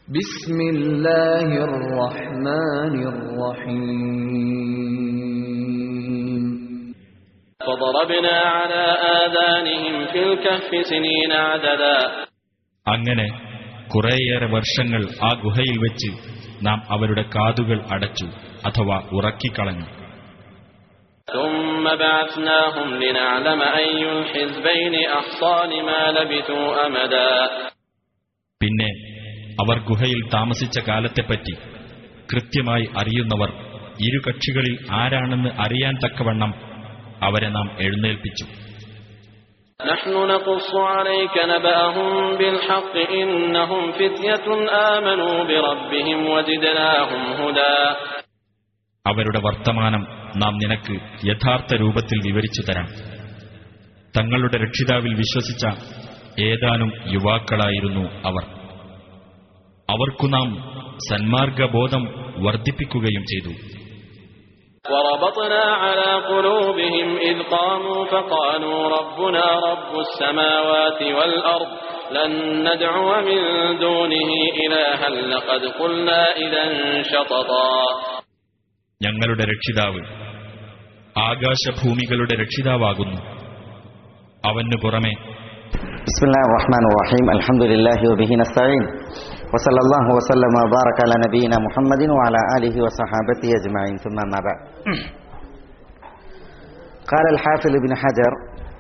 بسم الله الرحمن الرحيم فضربنا على آذانهم في الكهف سنين عددا അങ്ങനെ കുറേയേറെ വർഷങ്ങൾ ആ ഗുഹയിൽ വെച്ച് നാം അവരുടെ കാതുകൾ അടച്ചു അഥവാ ഉറക്കിക്കളഞ്ഞു ثم بعثناهم لنعلم أي الحزبين أحصى لما لبثوا أمدا പിന്നെ അവർ ഗുഹയിൽ താമസിച്ച കാലത്തെപ്പറ്റി കൃത്യമായി അറിയുന്നവർ ഇരു കക്ഷികളിൽ ആരാണെന്ന് അറിയാൻ തക്കവണ്ണം അവരെ നാം എഴുന്നേൽപ്പിച്ചു نحن نقص عليك نبأهم بالحق إنهم فتية آمنوا بربهم وزدناهم هدى അവരുടെ വർത്തമാനം നാം നിനക്ക് യഥാർത്ഥ രൂപത്തിൽ വിവരിച്ചു തരാം തങ്ങളുടെ രക്ഷിതാവിൽ വിശ്വസിച്ച ഏതാനും യുവാക്കളായിരുന്നു അവർ അവർക്കു നാം സന്മാർഗബോധം വർദ്ധിപ്പിക്കുകയും ചെയ്തു وربطنا على قلوبهم إذ قاموا فقالوا ربنا رب السماوات والأرض لن ندعو من دونه إلها لقد قلنا إذا شططا ഞങ്ങളുടെ രക്ഷിതാവ് ആകാശഭൂമികളുടെ രക്ഷിതാവാകുന്നു അവനു പുറമെ بسم الله الرحمن الرحيم الحمد لله وبه نستعين وصلى الله وسلم وبارك على نبينا محمد وعلى آله وصحابته أجمعين ثم ما بعد قال الحافظ بن حجر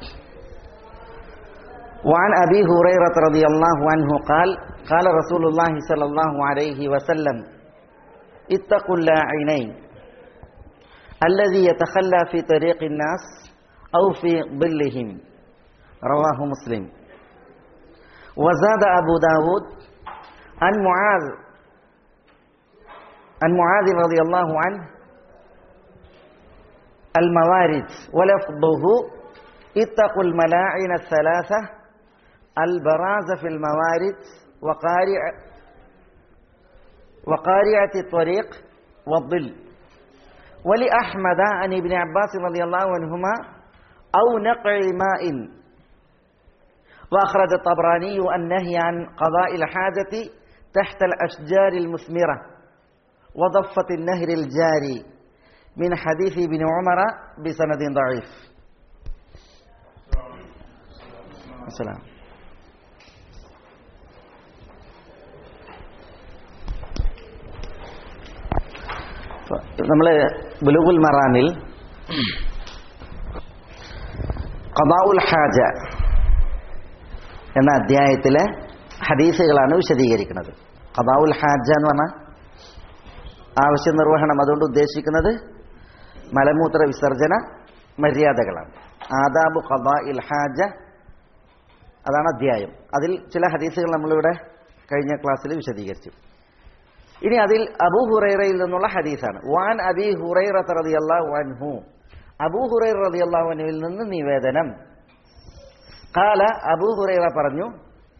وعن أبي هريرة رضي الله عنه قال قال رسول الله صلى الله عليه وسلم اتقوا اللاعنين الذي يتخلى في طريق الناس أو في ظلهم رواه مسلم وزاد أبو داود عن معاذ عن معاذ رضي الله عنه الموارد ولفظه اتقوا الملاعن الثلاثة البراز في الموارد وقارع وقارعة الطريق والظل ولأحمد عن ابن عباس رضي الله عنهما أو نقع ماء وأخرج الطبراني النهي عن قضاء الحاجة تحت الأشجار المثمرة وضفة النهر الجاري من حديث ابن عمر بسند ضعيف السلام നമ്മൾ ബുലുഗുൽ മറാനിൽ ഖദാഉൽ ഹാജ എന്ന അധ്യായത്തിലെ ഹദീസുകളാണ് വിശദീകരിക്കുന്നത് ഖദാഉൽ ഹാജ എന്ന് പറഞ്ഞാൽ ആവശ്യ നിർവഹണം അതുകൊണ്ട് ഉദ്ദേശിക്കുന്നത് മലമൂത്ര വിസർജന മര്യാദകളാണ് ആദാബു ഖദാ ഇൽ ഹാജ അതാണ് അധ്യായം അതിൽ ചില ഹദീസുകൾ നമ്മളിവിടെ കഴിഞ്ഞ ക്ലാസ്സിൽ വിശദീകരിച്ചു ഇനി അതിൽ അബൂ ഹുറൈറയിൽ നിന്നുള്ള ഹദീസാണ് വാൻ അബി ഹുറൈറ റളിയല്ലാഹു അൻഹു അബൂ ഹുറൈറ റളിയല്ലാഹു അൻഹുവിൽ നിന്ന് നിവേദനം കാല അബൂ ഹുറൈറ പറഞ്ഞു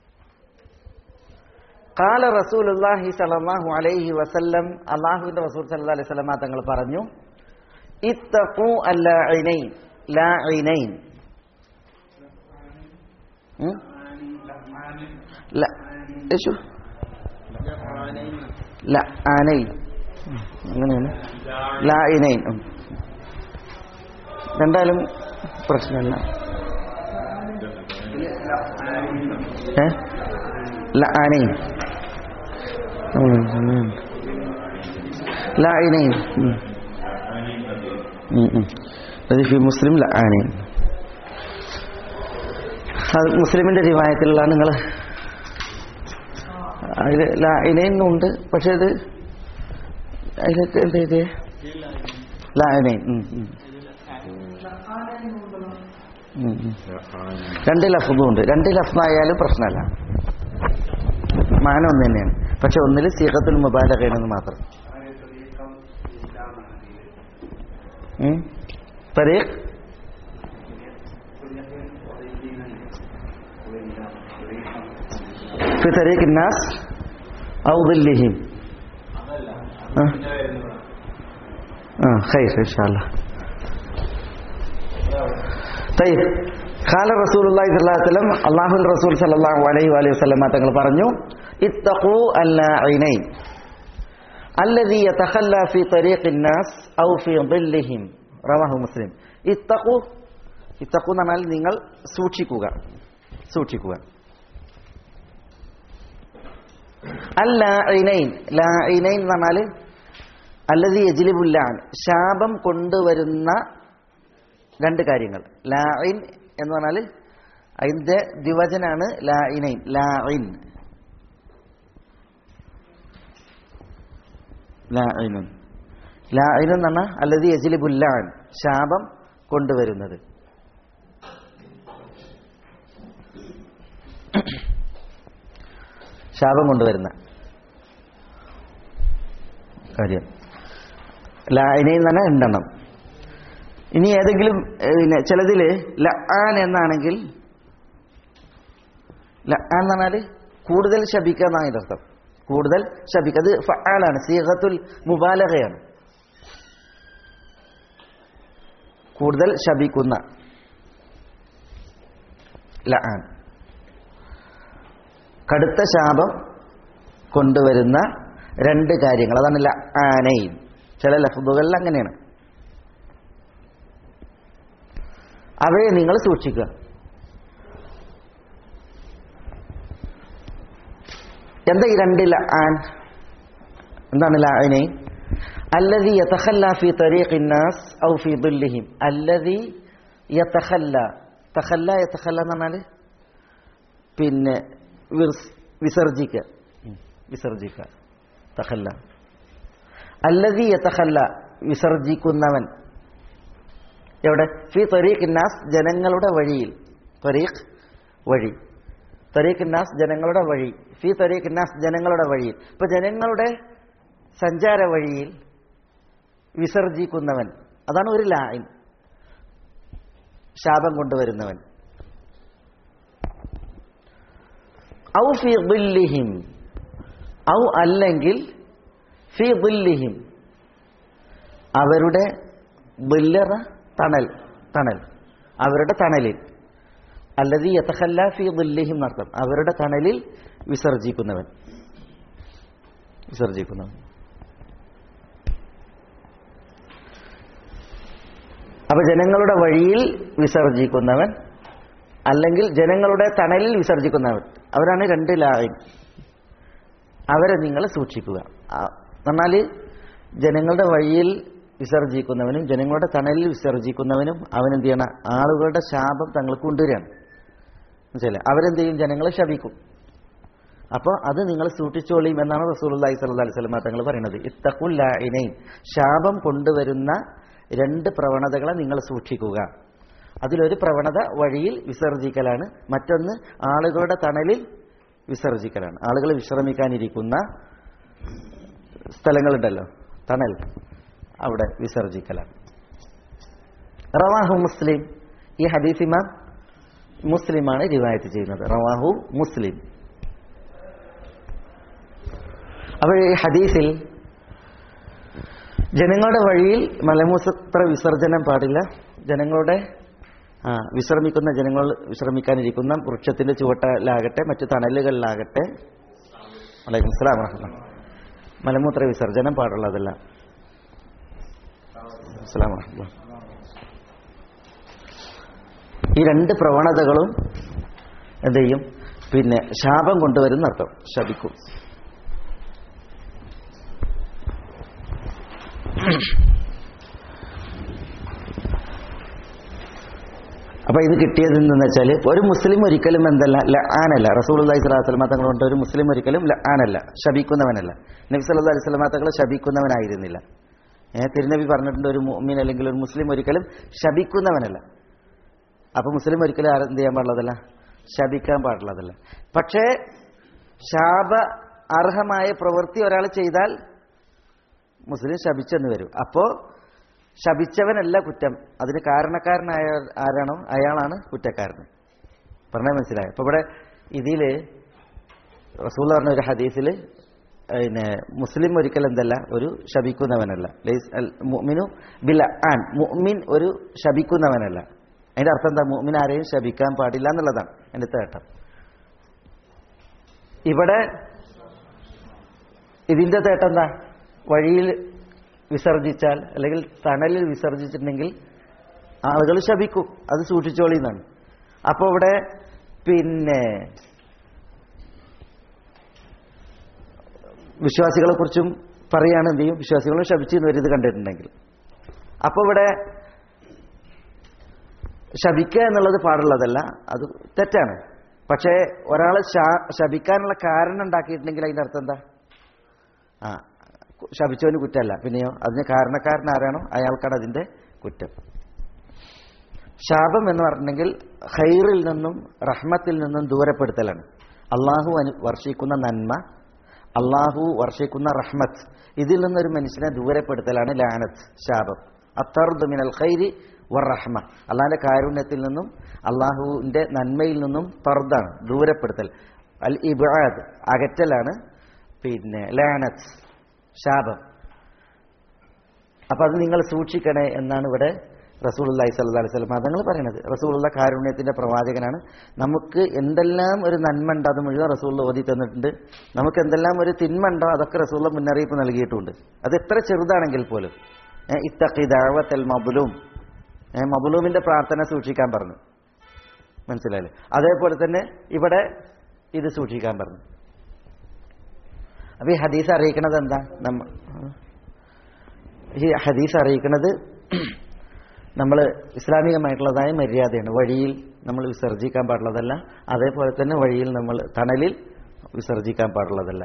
കാല റസൂലുള്ളാഹി സ്വല്ലല്ലാഹു അലൈഹി വസല്ലം അല്ലാഹുവിന്റെ റസൂൽ സല്ലല്ലാഹു അലൈഹി വസല്ലമ തങ്ങൾ പറഞ്ഞു ഇത്തഖു അല്ലാഇനൈൻ ലാഇനൈൻ ഉം? ല യേശു ല ആനൈൻ അങ്ങനെയാണ് ലാഇനൈൻ ഉം. രണ്ടായാലും പ്രശ്നമില്ല ഏ ലആനൈൻ ഉം, ഉം. ലആനൈൻ ഉം. ഉം, ഉം. അത് ഫി മുസ്ലിം ലആനൈൻ അത് മുസ്ലിമിന്റെ റിവായത്തിലുള്ള നിങ്ങൾ അതിൽ ലാഇനൈൻ ഉണ്ട് പക്ഷെ ഇത് അതിലൊക്കെ എന്ത് ചെയ്തേ ലാഇനൈൻ ഉം, ഉം. ഉം, ഉം. രണ്ട് ലഫ്തും ഉണ്ട് രണ്ട് ലഫ്തായാലും പ്രശ്നമല്ല മാന ഒന്ന് തന്നെയാണ് പക്ഷെ ഒന്നിൽ സീഹത്തുൽ മുബാലകയാണെന്ന് മാത്രം ഉം? തരീഖ് في طريق الناس أو ظلهم آه. آه خير إن شاء الله طيب قال رسول الله صلى الله عليه وسلم അള്ളാഹുൽ റസൂൽ സല്ലല്ലാഹു അലൈഹി വസല്ലമ തങ്ങൾ പറഞ്ഞു اتقوا اللاعنين الذي يتخلى في طريق الناس أو في ظلهم رواه مسلم اتقوا اتقوا എന്ന് പറഞ്ഞാൽ നിങ്ങൾ സൂക്ഷിക്കുക സൂക്ഷിക്കുക അല്ലാഇനൈൻ ലാഇനൈൻ എന്ന് പറഞ്ഞാൽ അല്ലതി യജ്ലിബുല്ലാൻ ശാപം കൊണ്ടുവരുന്ന രണ്ട് കാര്യങ്ങൾ ലാഇൻ എന്ന് പറഞ്ഞാൽ അതിന്റെ ദ്വിവചനാണ് ലാഇനൈൻ ലാഇൻ ലാഇനുൻ ലാഇൻ എന്ന് പറഞ്ഞാൽ അല്ലതി യജ്ലിബുല്ലാൻ ശാപം കൊണ്ടുവരുന്നത് ശാപം കൊണ്ടുവരുന്ന കാര്യം ലായനയിൽ തന്നെ ഉണ്ടെണ്ണം ഇനി ഏതെങ്കിലും ഏ, പിന്നെ ചിലതില് ലആൻ എന്നാണെങ്കിൽ ലആൻ എന്ന് പറഞ്ഞാൽ കൂടുതൽ ശപിക്കുക എന്നാണ് അതിന്റെ അർത്ഥം കൂടുതൽ ശപിക്കുക അത് ഫആലാണ് സീഹത്തുൽ മുബാലകയാണ് കൂടുതൽ ശപിക്കുന്ന ലആൻ കടുത്ത ശാപം കൊണ്ടുവരുന്ന രണ്ട് കാര്യങ്ങൾ അതാണ് ലആനയും ചില ലഫ്ദുകളിൽ അങ്ങനെയാണ് അവയെ നിങ്ങൾ സൂക്ഷിക്കുക എന്താ ഈ രണ്ട് ലആൻ എന്താണ് ലആനെ അല്ലതി യതഖല്ല ഫി തരീഖി الناس ഔ ഫി ظلهم അല്ലതി യതഖല്ല തഖല്ല യതഖല്ല എന്ന് പറഞ്ഞാൽ പിന്നെ വിർസ്- വിസർജിക്കുക ഉം, വിസർജിക്കുക തഖല്ല അല്ലതി യതഖല്ല വിസർജിക്കുന്നവൻ എവിടെ ഫി തരീഖ് നാസ് ജനങ്ങളുടെ വഴിയിൽ തരീഖ് വഴി തരീഖ് നാസ് ജനങ്ങളുടെ വഴി ഫി തരീഖ് നാസ് ജനങ്ങളുടെ വഴിയിൽ ഇപ്പൊ ജനങ്ങളുടെ സഞ്ചാര വഴിയിൽ വിസർജിക്കുന്നവൻ അതാണ് ഒരു ലായിൻ ശാപം കൊണ്ടുവരുന്നവൻ ഔ ഫി ദില്ലിഹിം ഔ അല്ലെങ്കിൽ ഫി ദില്ലിഹിം അവരുടെ ദില്ലറ തണൽ തണൽ അവരുടെ തണലിൽ അല്ലതി യതഖല്ല ഫി ദില്ലിഹിം എന്നർത്ഥം അവരുടെ തണലിൽ വിസർജിക്കുന്നവൻ വിസർജിക്കുന്നവൻ അപ്പൊ ജനങ്ങളുടെ വഴിയിൽ വിസർജിക്കുന്നവൻ അല്ലെങ്കിൽ ജനങ്ങളുടെ തണലിൽ വിസർജിക്കുന്നവൻ അവരാണ് രണ്ട് ലായിൻ അവരെ നിങ്ങൾ സൂക്ഷിക്കുക എന്നാൽ ജനങ്ങളുടെ വഴിയിൽ വിസർജിക്കുന്നവനും ജനങ്ങളുടെ തണലിൽ വിസർജിക്കുന്നവനും അവനെന്ത് ചെയ്യണം ആളുകളുടെ ശാപം തങ്ങൾക്ക് കൊണ്ടുവരികയാണ് മനസ്സിലായി അവരെന്ത് ചെയ്യും ജനങ്ങളെ ശപിക്കും അപ്പോൾ അത് നിങ്ങൾ സൂക്ഷിച്ചോളിയും എന്നാണ് റസൂലുള്ളാഹി സ്വല്ലല്ലാഹി അലൈഹി വസല്ലം തങ്ങൾ പറയുന്നത് ഇത്തഖുൽ ലാഇനൈൻ ശാപം കൊണ്ടുവരുന്ന രണ്ട് പ്രവണതകളെ നിങ്ങൾ സൂക്ഷിക്കുക അതിലൊരു പ്രവണത വഴിയിൽ വിസർജിക്കലാണ് മറ്റൊന്ന് ആളുകളുടെ തണലിൽ വിസർജിക്കലാണ് ആളുകൾ വിശ്രമിക്കാനിരിക്കുന്ന സ്ഥലങ്ങളുണ്ടല്ലോ തണൽ അവിടെ വിസർജിക്കലാണ് റവാഹു മുസ്ലിം ഈ ഹദീസ് ഇമാം മുസ്ലിമാണ് റിവായത്ത് ചെയ്യുന്നത് റവാഹു മുസ്ലിം അപ്പോൾ ഈ ഹദീസിൽ ജനങ്ങളുടെ വഴിയിൽ മലമൂത്ര വിസർജനം പാടില്ല ജനങ്ങളുടെ ആ, വിശ്രമിക്കുന്ന ജനങ്ങൾ വിശ്രമിക്കാനിരിക്കുന്ന വൃക്ഷത്തിന്റെ ചുവട്ടിലാകട്ടെ മറ്റു തണലുകളിലാകട്ടെ വലൈക്കും സ്ലാം വറഹ്മത്തുള്ളാഹി. മലമൂത്ര വിസർജനം പാടുള്ളതല്ല അസ്സലാമു അലൈക്കും ഈ രണ്ട് പ്രവണതകളും എന്ത് ചെയ്യും പിന്നെ ശാപം കൊണ്ടുവരുന്ന അർത്ഥം ശപിക്കും അപ്പൊ ഇത് കിട്ടിയത് എന്തെന്ന് വെച്ചാൽ ഒരു മുസ്ലിം ഒരിക്കലും എന്തല്ല ലആനല്ല റസൂൽ അള്ളഹി സ്വലാഹു വസ്ലമ തങ്ങൾ കൊണ്ട് ഒരു മുസ്ലിം ഒരിക്കലും ലആനല്ല ശപിക്കുന്നവനല്ല നബി സല്ലല്ലാഹു അലൈഹി വസല്ലമ തങ്ങൾ ശപിക്കുന്നവനായിരുന്നില്ല ഏഹ് തിരുനബി പറഞ്ഞിട്ടുണ്ട് ഒരു മുഅ്മിൻ അല്ലെങ്കിൽ ഒരു മുസ്ലിം ഒരിക്കലും ശപിക്കുന്നവനല്ല അപ്പൊ മുസ്ലിം ഒരിക്കലും ആരും എന്ത് ചെയ്യാൻ പാടുള്ളതല്ല ശപിക്കാൻ പാടുള്ളതല്ല പക്ഷേ ശാപ അർഹമായ പ്രവൃത്തി ഒരാൾ ചെയ്താൽ മുസ്ലിം ശപിച്ചെന്ന് വരും അപ്പോ ശപിച്ചവനല്ല കുറ്റം അതിന് കാരണക്കാരനായ ആരാണോ അയാളാണ് കുറ്റക്കാരൻ പറഞ്ഞാൽ മനസ്സിലായോ അപ്പൊ ഇവിടെ ഇതില് റസൂൽ പറഞ്ഞ ഒരു ഹദീസിൽ പിന്നെ മുസ്ലിം ഒരിക്കലും എന്തല്ല ഒരു ശപിക്കുന്നവനല്ല ലൈസ് അൽ മുഅ്മിനു ബിൽ ആൻ മുഅ്മിൻ ഒരു ശപിക്കുന്നവനല്ല അതിന്റെ അർത്ഥം എന്താ മുഅ്മിൻ ആരെയും ശപിക്കാൻ പാടില്ല എന്നുള്ളതാണ് എന്റെ തേട്ടം ഇവിടെ ഇതിന്റെ തേട്ടം എന്താ വഴിയിൽ വിസർജിച്ചാൽ അല്ലെങ്കിൽ തണലിൽ വിസർജിച്ചിട്ടുണ്ടെങ്കിൽ ആളുകൾ ശപിക്കും അത് സൂക്ഷിച്ചോളി എന്നാണ് അപ്പോൾ ഇവിടെ പിന്നെ വിശ്വാസികളെ കുറിച്ചും പറയാണ് എന്ത് ചെയ്യും വിശ്വാസികളും ശപിച്ചെന്ന് വരും ഇത് കണ്ടിട്ടുണ്ടെങ്കിൽ അപ്പോൾ ഇവിടെ ശപിക്കുക എന്നുള്ളത് പാടുള്ളതല്ല അത് തെറ്റാണ് പക്ഷേ ഒരാൾ ശപിക്കാനുള്ള കാരണം ഉണ്ടാക്കിയിട്ടുണ്ടെങ്കിൽ അതിൻ്റെ അർത്ഥം എന്താ ആ ശപിച്ചവന് കുറ്റമല്ല പിന്നെയോ അതിന് കാരണക്കാരൻ ആരാണോ അയാൾക്കാണ് അതിൻ്റെ കുറ്റം ശാപം എന്ന് പറഞ്ഞിട്ടുണ്ടെങ്കിൽ ഹൈറിൽ നിന്നും റഹ്മത്തിൽ നിന്നും ദൂരപ്പെടുത്തലാണ് അള്ളാഹു അനു വർഷിക്കുന്ന നന്മ അള്ളാഹു വർഷിക്കുന്ന റഹ്മത്ത് ഇതിൽ നിന്നൊരു മനുഷ്യനെ ദൂരപ്പെടുത്തലാണ് ലാനത്ത് ശാപം അത്തർദ് മിനൽ ഖൈരി വർ റഹ്മ അള്ളാഹിന്റെ കാരുണ്യത്തിൽ നിന്നും അള്ളാഹുവിന്റെ നന്മയിൽ നിന്നും തർദാണ് ദൂരപ്പെടുത്തൽ അൽ ഇബാദ് അകറ്റലാണ് പിന്നെ ലാനത്ത് ശാപം അപ്പൊ അത് നിങ്ങൾ സൂക്ഷിക്കണേ എന്നാണ് ഇവിടെ റസൂലുള്ളാഹി സ്വല്ലല്ലാഹി അലൈഹി വസല്ലം അതങ്ങൾ പറയുന്നത് റസൂലുള്ള കാരുണ്യത്തിന്റെ പ്രവാചകനാണ് നമുക്ക് എന്തെല്ലാം ഒരു നന്മ ഉണ്ട് അത് മുഴുവൻ റസൂലുള്ള ഓതി തന്നിട്ടുണ്ട് നമുക്ക് എന്തെല്ലാം ഒരു തിന്മ ഉണ്ടോ അതൊക്കെ റസൂലുള്ള മുന്നറിയിപ്പ് നൽകിയിട്ടുണ്ട് അത് എത്ര ചെറുതാണെങ്കിൽ പോലും ഇത്തഖിദാവത്തൽ മബുലൂം മബുലൂമിന്റെ പ്രാർത്ഥന സൂക്ഷിക്കാൻ പറഞ്ഞു മനസ്സിലായില്ലേ അതേപോലെ തന്നെ ഇവിടെ ഇത് സൂക്ഷിക്കാൻ പറഞ്ഞു അപ്പൊ ഈ ഹദീസ് അറിയിക്കണത് എന്താ നമ്മ ഈ ഹദീസ് അറിയിക്കുന്നത് നമ്മൾ ഇസ്ലാമികമായിട്ടുള്ളതായ മര്യാദയാണ് വഴിയിൽ നമ്മൾ വിസർജിക്കാൻ പാടുള്ളതല്ല അതേപോലെ തന്നെ വഴിയിൽ നമ്മൾ തണലിൽ വിസർജിക്കാൻ പാടുള്ളതല്ല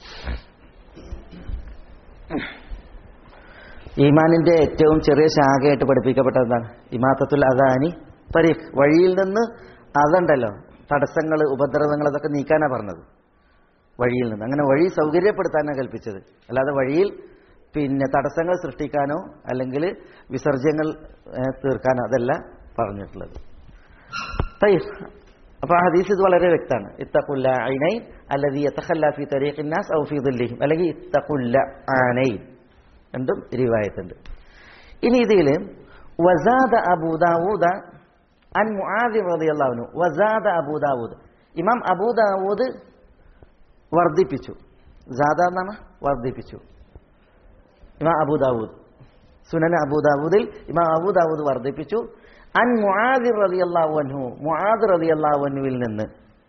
ഈമാനിന്റെ ഏറ്റവും ചെറിയ ശാഖയായിട്ട് പഠിപ്പിക്കപ്പെട്ടത് എന്താണ് ഇമാത്തത്തുൽ അദാനി തരീഖ് വഴിയിൽ നിന്ന് അതുണ്ടല്ലോ തടസ്സങ്ങൾ ഉപദ്രവങ്ങൾ അതൊക്കെ നീക്കാനാ പറഞ്ഞത് വഴിയിൽ നിന്ന് അങ്ങനെ വഴി സൗകര്യപ്പെടുത്താനാണ് കൽപ്പിച്ചത് അല്ലാതെ വഴിയിൽ പിന്നെ തടസ്സങ്ങൾ സൃഷ്ടിക്കാനോ അല്ലെങ്കിൽ വിസർജ്യങ്ങൾ തീർക്കാനോ അതല്ല പറഞ്ഞിട്ടുള്ളത് തയ്യ് അപ്പൊ ആ ഹദീസ് ഇത് വളരെ വ്യക്തമാണ് ഇത്തഖുല്ല ഐനൈൻ അല്ലതി യതഖല്ലാഫി തരീഖിന്നാസ് ഔ ഫീ ദില്ലിഹിം അല്ലെങ്കിൽ ഇത്തഖുല്ല ആനൈൻ രണ്ടും റിവായത്തുണ്ട് ഇനി ഇതിൽ വസാദ അബൂദാവൂദ അൻ മുആദി റളിയല്ലാഹു അൻഹു വസാദ അബൂദാവൂദ് ഇമാം അബൂദാവൂദ് വർദ്ധിപ്പിച്ചു സാദ എന്നാണ് വർദ്ധിപ്പിച്ചു ഇമാം അബൂദാവൂദ് സുനൻ അബൂദാവൂദിൽ ഇമാം അബൂദാവൂദ് വർദ്ധിപ്പിച്ചു അൻ മുആദി റളിയല്ലാഹു അൻഹു മുആദ് റളിയല്ലാഹു അൻഹുവിൽ നിന്ന്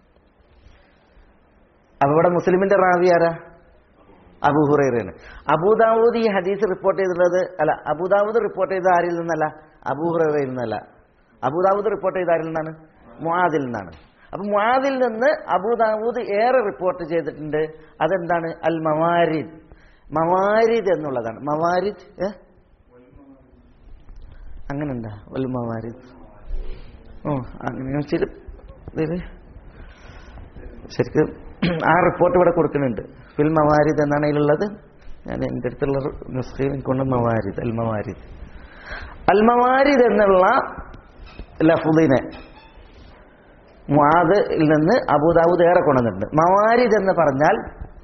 അപ്പൊ ഇവിടെ മുസ്ലിമിന്റെ റാവി ആരാ അബൂഹുറൈറയാണ് അബൂദാവൂദ് ഈ ഹദീസ് റിപ്പോർട്ട് ചെയ്തിട്ടുള്ളത് അല്ല അബൂദാവൂദ് റിപ്പോർട്ട് ചെയ്ത ആരിൽ നിന്നല്ല അബൂഹുറൈറയിൽ നിന്നല്ല അബൂദാവൂദ് റിപ്പോർട്ട് ചെയ്ത ആരിൽ നിന്നാണ് മുആദിൽ നിന്നാണ് അപ്പൊ മുആദിൽ നിന്ന് അബൂദാവൂദ് ഏറെ റിപ്പോർട്ട് ചെയ്തിട്ടുണ്ട് അതെന്താണ് അൽ മവാരിദ് മവാരിദ് എന്നുള്ളതാണ് മവാരിദ് ഏ അങ്ങനെ ഉണ്ടാ വൽ മവാരിദ് ഓ അങ്ങനെ വെച്ചിട്ട് ഇതില് ശരിക്കും ആ റിപ്പോർട്ട് ഇവിടെ കൊടുക്കുന്നുണ്ട് ഫിൽ മവാരിദ് എന്നാണ് അതിലുള്ളത് ഞാൻ എൻ്റെ അടുത്തുള്ള നുസ്ഖയിൽ എനിക്കൊണ്ട് മവാരിദ് അൽ മവാരിദ് അൽ മവാരിദ് എന്നുള്ള ലഫുദിനെ മുആദിൽ നിന്ന് അബൂദാവൂദ് ഏറെ കൊണ്ടുവന്നിട്ടുണ്ട് മവാരിദ് എന്ന് പറഞ്ഞാൽ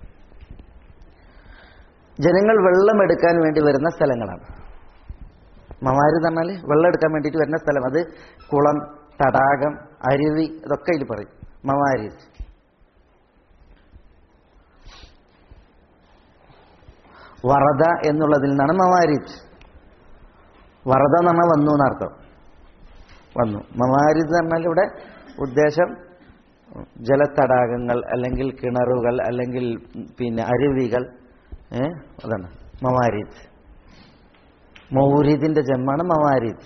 ജനങ്ങൾ വെള്ളം എടുക്കാൻ വേണ്ടി വരുന്ന സ്ഥലങ്ങളാണ് മവാരിദ് പറഞ്ഞാൽ വെള്ളം എടുക്കാൻ വേണ്ടിയിട്ട് വരുന്ന സ്ഥലം അത് കുളം തടാകം അരുവി ഇതൊക്കെ ഇതിൽ പറയും മവാരിദ് വറദ എന്നുള്ളതിൽ നിന്നാണ് മവാരിദ് വറദ എന്ന് പറഞ്ഞാൽ വന്നു എന്നർത്ഥം വന്നു മവാരിദ് എന്ന് പറഞ്ഞാൽ ഇവിടെ ഉദ്ദേശം ജലത്തടാകങ്ങൾ അല്ലെങ്കിൽ കിണറുകൾ അല്ലെങ്കിൽ പിന്നെ അരുവികൾ ഏ അതാണ് മവാരിദ് മൗരിദിന്റെ ജന്മാണ് മവാരിദ്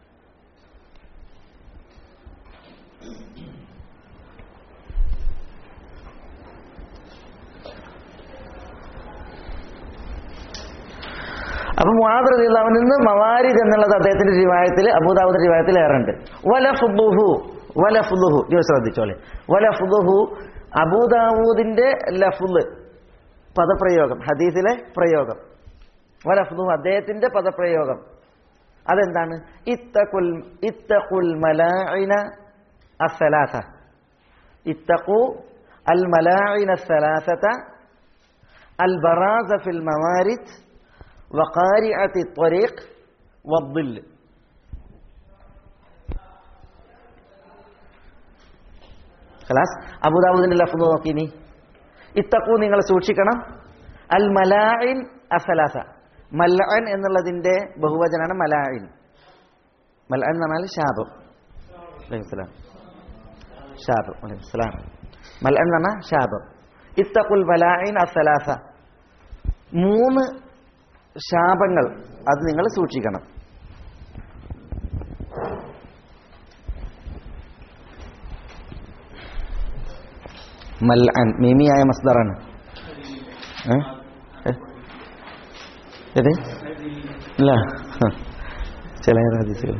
അപ്പൊ മുഹാദ്രതിയിൽ നിന്ന് മവാരിദ് എന്നുള്ളത് അദ്ദേഹത്തിന്റെ റിവായത്തിൽ അബൂദാബുദ് റിവായത്തിൽ ഏറുണ്ട് വലഫുദുഹു വലഫുദുഹു ഇത് ശ്രദ്ധിച്ചോളെ വലഫുദുഹു അബൂദാവൂദിന്റെ ലഫുദ് പദപ്രയോഗം ഹദീസിലെ പ്രയോഗം വലഫുദുഹു അദ്ദേഹത്തിന്റെ പദപ്രയോഗം അതെന്താണ് ഇത്തഖുൽ ഇത്തഖുൽ മലാഇന അസ്സലാസ ഇത്തഖു അൽ മലാഇന അസ്സലാസത അൽ ബറാസ ഫിൽ മവാരിദ് وقارعة الطريق والظل ഖലാസ് അബുദാബുദിന്റെ ലഫ്ദ് നോക്കിനി ഇത്തക്കു നിങ്ങൾ സൂക്ഷിക്കണം അൽ മലാഇൻ അസലാസ മല്ലഅൻ എന്നുള്ളതിന്റെ ബഹുവചനാണ് മലാഇൻ മൽഅൻ എന്ന് പറഞ്ഞാൽ ശാപം അലൈഹിസ്സലാം ശാപം അലൈഹിസ്സലാം മൽഅൻ എന്ന് പറഞ്ഞാൽ ശാപം ഇത്തഖുൽ മലാഇൻ അസലാസ മൂന്ന് ശാപങ്ങൾ അത് നിങ്ങൾ സൂക്ഷിക്കണം മൽഅൻ മീമിയായ മസ്ദറാണ് ഏ? ഏ? ഏത് ഇല്ല ഹ. ചില ഹദീസുകൾ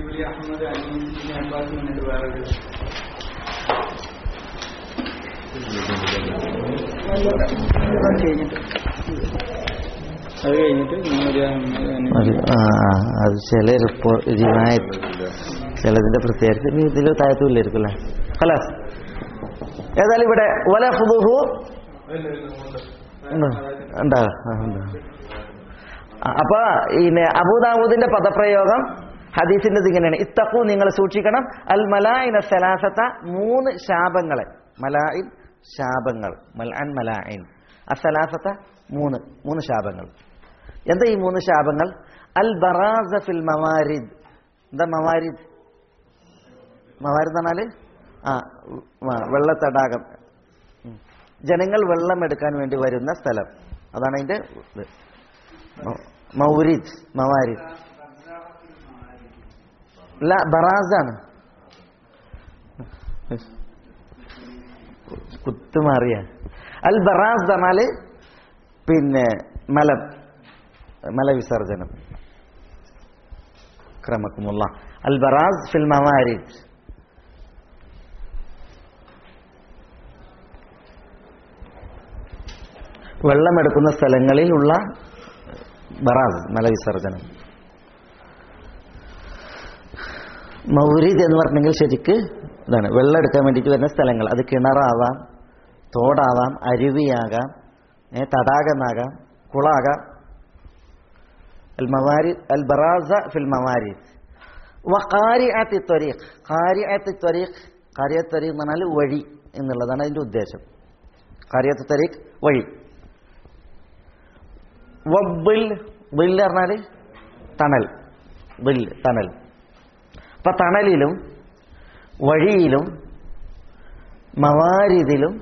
അത് കഴിഞ്ഞിട്ട് മൂന്നൂര് അത് ആ ആ, അത് ചില റിപ്പോർട്ട് റിവായത്ത് ചിലതിന്റെ പ്രത്യേകത ഇനി ഇതിൽ താഴത്തുമില്ലായിരിക്കും അല്ലേ ഹലാസ് ഏതായാലും ഇവിടെ വല ഫുദുഹു ഉണ്ടോ? ഉണ്ടോ? ആ, ഉണ്ടോ. ആ, അപ്പൊ പിന്നെ അബൂദാവൂദിന്റെ പദപ്രയോഗം ഹദീസിന്റെ ഇങ്ങനെയാണ് ഇത്തഖു നിങ്ങൾ സൂക്ഷിക്കണം അൽ മലായിന സലാസത്ത മൂന്ന് ശാപങ്ങളെ മലായിൻ ശാപങ്ങൾ മൽഅൻ മലായിൻ അസലാസത്ത മൂന്ന് മൂന്ന് ശാപങ്ങൾ എന്താ ഈ മൂന്ന് ശാപങ്ങൾ അൽ ബറാസ ഫിൽ മവാരിദ് എന്താ മവാരിദ് മവാരിദ് പറഞ്ഞാല് ആ വ- വെള്ളത്തടാകം ഉം. ജനങ്ങൾ വെള്ളം എടുക്കാൻ വേണ്ടി വരുന്ന സ്ഥലം അതാണ് അതിന്റെ ഇത് മ- മൗരിദ് മവാരിദ് അല്ല ബറാസാണ് കുത്തുമാറിയ അൽ ബറാസ് പറഞ്ഞാല് പിന്നെ മലം മലവിസർജനം ക്രമക്കുമുള്ള അൽ ബറാസ് ഫിൽ മവാരിദ് വെള്ളമെടുക്കുന്ന സ്ഥലങ്ങളിലുള്ള ബറാസ് മലവിസർജനം മൗരിദ് എന്ന് പറഞ്ഞെങ്കിൽ ശരിക്ക് ഇതാണ് വെള്ളം എടുക്കാൻ വേണ്ടിയിട്ട് വരുന്ന സ്ഥലങ്ങൾ അത് കിണറാവാം തോടാവാം അരുവിയാകാം ഏ, തടാകമാകാം കുളാകാം അൽ മവാരി അൽ ബറാസ ഫിൽ മവാരിദ് വഖാരിഅത്തി ത്വരീഖ് ഖാരിഅത്തി ത്വരീഖ് ഖാരിഅത്ത് ത്വരീഖ് എന്ന് പറഞ്ഞാൽ വഴി എന്നുള്ളതാണ് അതിന്റെ ഉദ്ദേശം ഖാരിഅത്ത് ത്വരീഖ് വഴി വബ്ബിൽ ബിൽ പറഞ്ഞാൽ തണൽ ബിൽ തണൽ അപ്പൊ തണലിലും വഴിയിലും മവാരിതിലും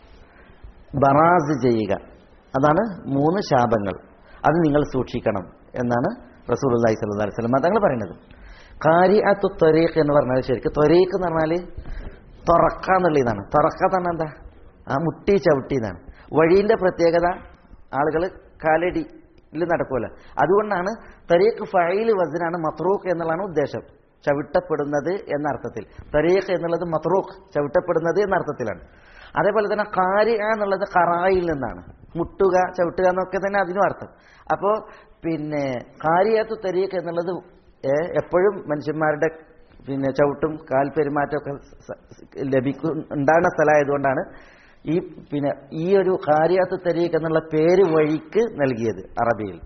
ബറാസ് ചെയ്യുക അതാണ് മൂന്ന് ശാപങ്ങൾ അത് നിങ്ങൾ സൂക്ഷിക്കണം എന്നാണ് റസൂലുള്ളാഹി സ്വല്ലല്ലാഹി അലൈഹി വസല്ലം തങ്ങൾ പറയുന്നത് കാരിഅത്തു ത്വരീഖ് എന്ന് പറഞ്ഞാൽ ശരിക്കും ത്വരീഖ് എന്ന് പറഞ്ഞാൽ തുറക്ക എന്നുള്ളതാണ് തുറക്ക എന്ന് പറഞ്ഞാൽ എന്താ ആ മുട്ടി ചവിട്ടി എന്നാണ് വഴീന്റെ പ്രത്യേകത ആളുകൾ കാലടിയിൽ നടക്കൂല അതുകൊണ്ടാണ് തരീഖ് ഫൈൽ വസനാണ് മത്രൂഖ് എന്നുള്ളതാണ് ഉദ്ദേശം ചവിട്ടപ്പെടുന്നത് എന്ന അർത്ഥത്തിൽ തരീഖ് എന്നുള്ളത് മത്രൂഖ് ചവിട്ടപ്പെടുന്നത് എന്ന അർത്ഥത്തിലാണ് അതേപോലെ തന്നെ കാരി എന്നുള്ളത് കറായിൽ നിന്നാണ് മുട്ടുക ചവിട്ടുക എന്നൊക്കെ തന്നെ അതിനും അർത്ഥം അപ്പോൾ പിന്നെ കാരിയാത്തു തരീഖ് എന്നുള്ളത് ഏ, എപ്പോഴും മനുഷ്യന്മാരുടെ പിന്നെ ചവിട്ടും കാൽ പെരുമാറ്റമൊക്കെ സ- ലഭിക്കും ഉണ്ടാകുന്ന സ്ഥലമായതുകൊണ്ടാണ് ഈ പിന്നെ ഈ ഒരു കാരിയാത്തു തരീഖ് എന്നുള്ള പേര് വഴിക്ക് നൽകിയത് അറബിയിൽ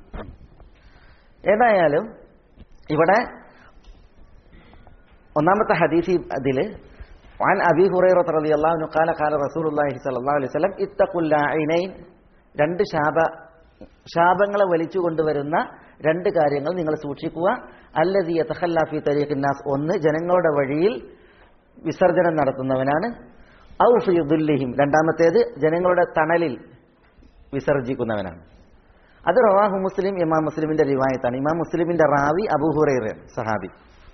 ഏതായാലും ഇവിടെ ഒന്നാമത്തെ ഹദീസി അതിൽ عن أبي هريرة رضي الله عنه قال قال رسول الله صلى الله عليه وسلم اتقوا اللاعنين രണ്ട് ശാപ ശാപങ്ങളെ വലിച്ചു കൊണ്ടുവരുന്ന രണ്ട് കാര്യങ്ങൾ നിങ്ങൾ സൂക്ഷിക്കുക അല്ലതി യതഖല്ലാഫി തരീഖിന്നാസ് ഒന്ന് ജനങ്ങളുടെ വഴിയിൽ വിസർജനം നടത്തുന്നവനാണ് ഔ ഫി ദുല്ലിഹിം രണ്ടാമത്തേത് ജനങ്ങളുടെ തണലിൽ വിസർജിക്കുന്നവനാണ് അത് റവാഹു മുസ്ലിം ഇമാം മുസ്ലിമിന്റെ റിവായത്താണ് ഇമാം മുസ്ലിമിന്റെ റാവി അബൂഹുറൈറ സഹാബി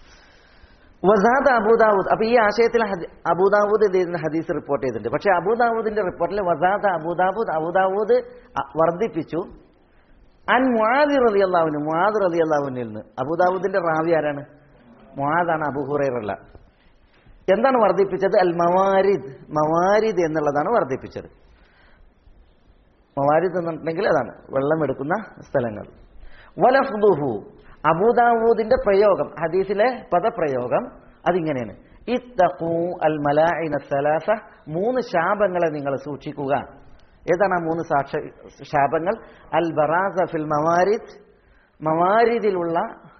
വസാദ് അബൂദാവൂദ് അപ്പൊ ഈ ആശയത്തിൽ ഹദി- അബൂദാവൂദ് ഇതിന്റെ ഹദീസ് റിപ്പോർട്ട് ചെയ്തിട്ടുണ്ട് പക്ഷെ അബൂദാവൂദിന്റെ റിപ്പോർട്ടിൽ വസാദ് അബൂദാവൂദ് അബൂദാവൂദ് അ- വർദ്ധിപ്പിച്ചു അൻ മുആദ് റലി അള്ളാഹുവിന് മുആദ് റലി അള്ളാഹുവിനിൽ നിന്ന് അബൂദാവൂദിന്റെ റാവി ആരാണ് മുആദാണ് അബൂഹുറൈറല്ല എന്താണ് വർദ്ധിപ്പിച്ചത് അൽ മവാരിദ് മവാരിദ് എന്നുള്ളതാണ് വർദ്ധിപ്പിച്ചത് മവാരിദ് എന്നുണ്ടെങ്കിൽ അതാണ് വെള്ളം എടുക്കുന്ന സ്ഥലങ്ങൾ വലഫ്ദുഹു അബൂദാവൂദിന്റെ പ്രയോഗം ഹദീസിലെ പദപ്രയോഗം അതിങ്ങനെയാണ് ഇത്തഖൂ അൽ മലാഇന സലാസ മൂന്ന് ശാപങ്ങളെ നിങ്ങൾ സൂക്ഷിക്കുക ഏതാണ് ആ മൂന്ന് സാക്ഷ ശാപങ്ങൾ അൽ ബറാസ ഫിൽ മവാരിദ് മവാരിദിലുള്ള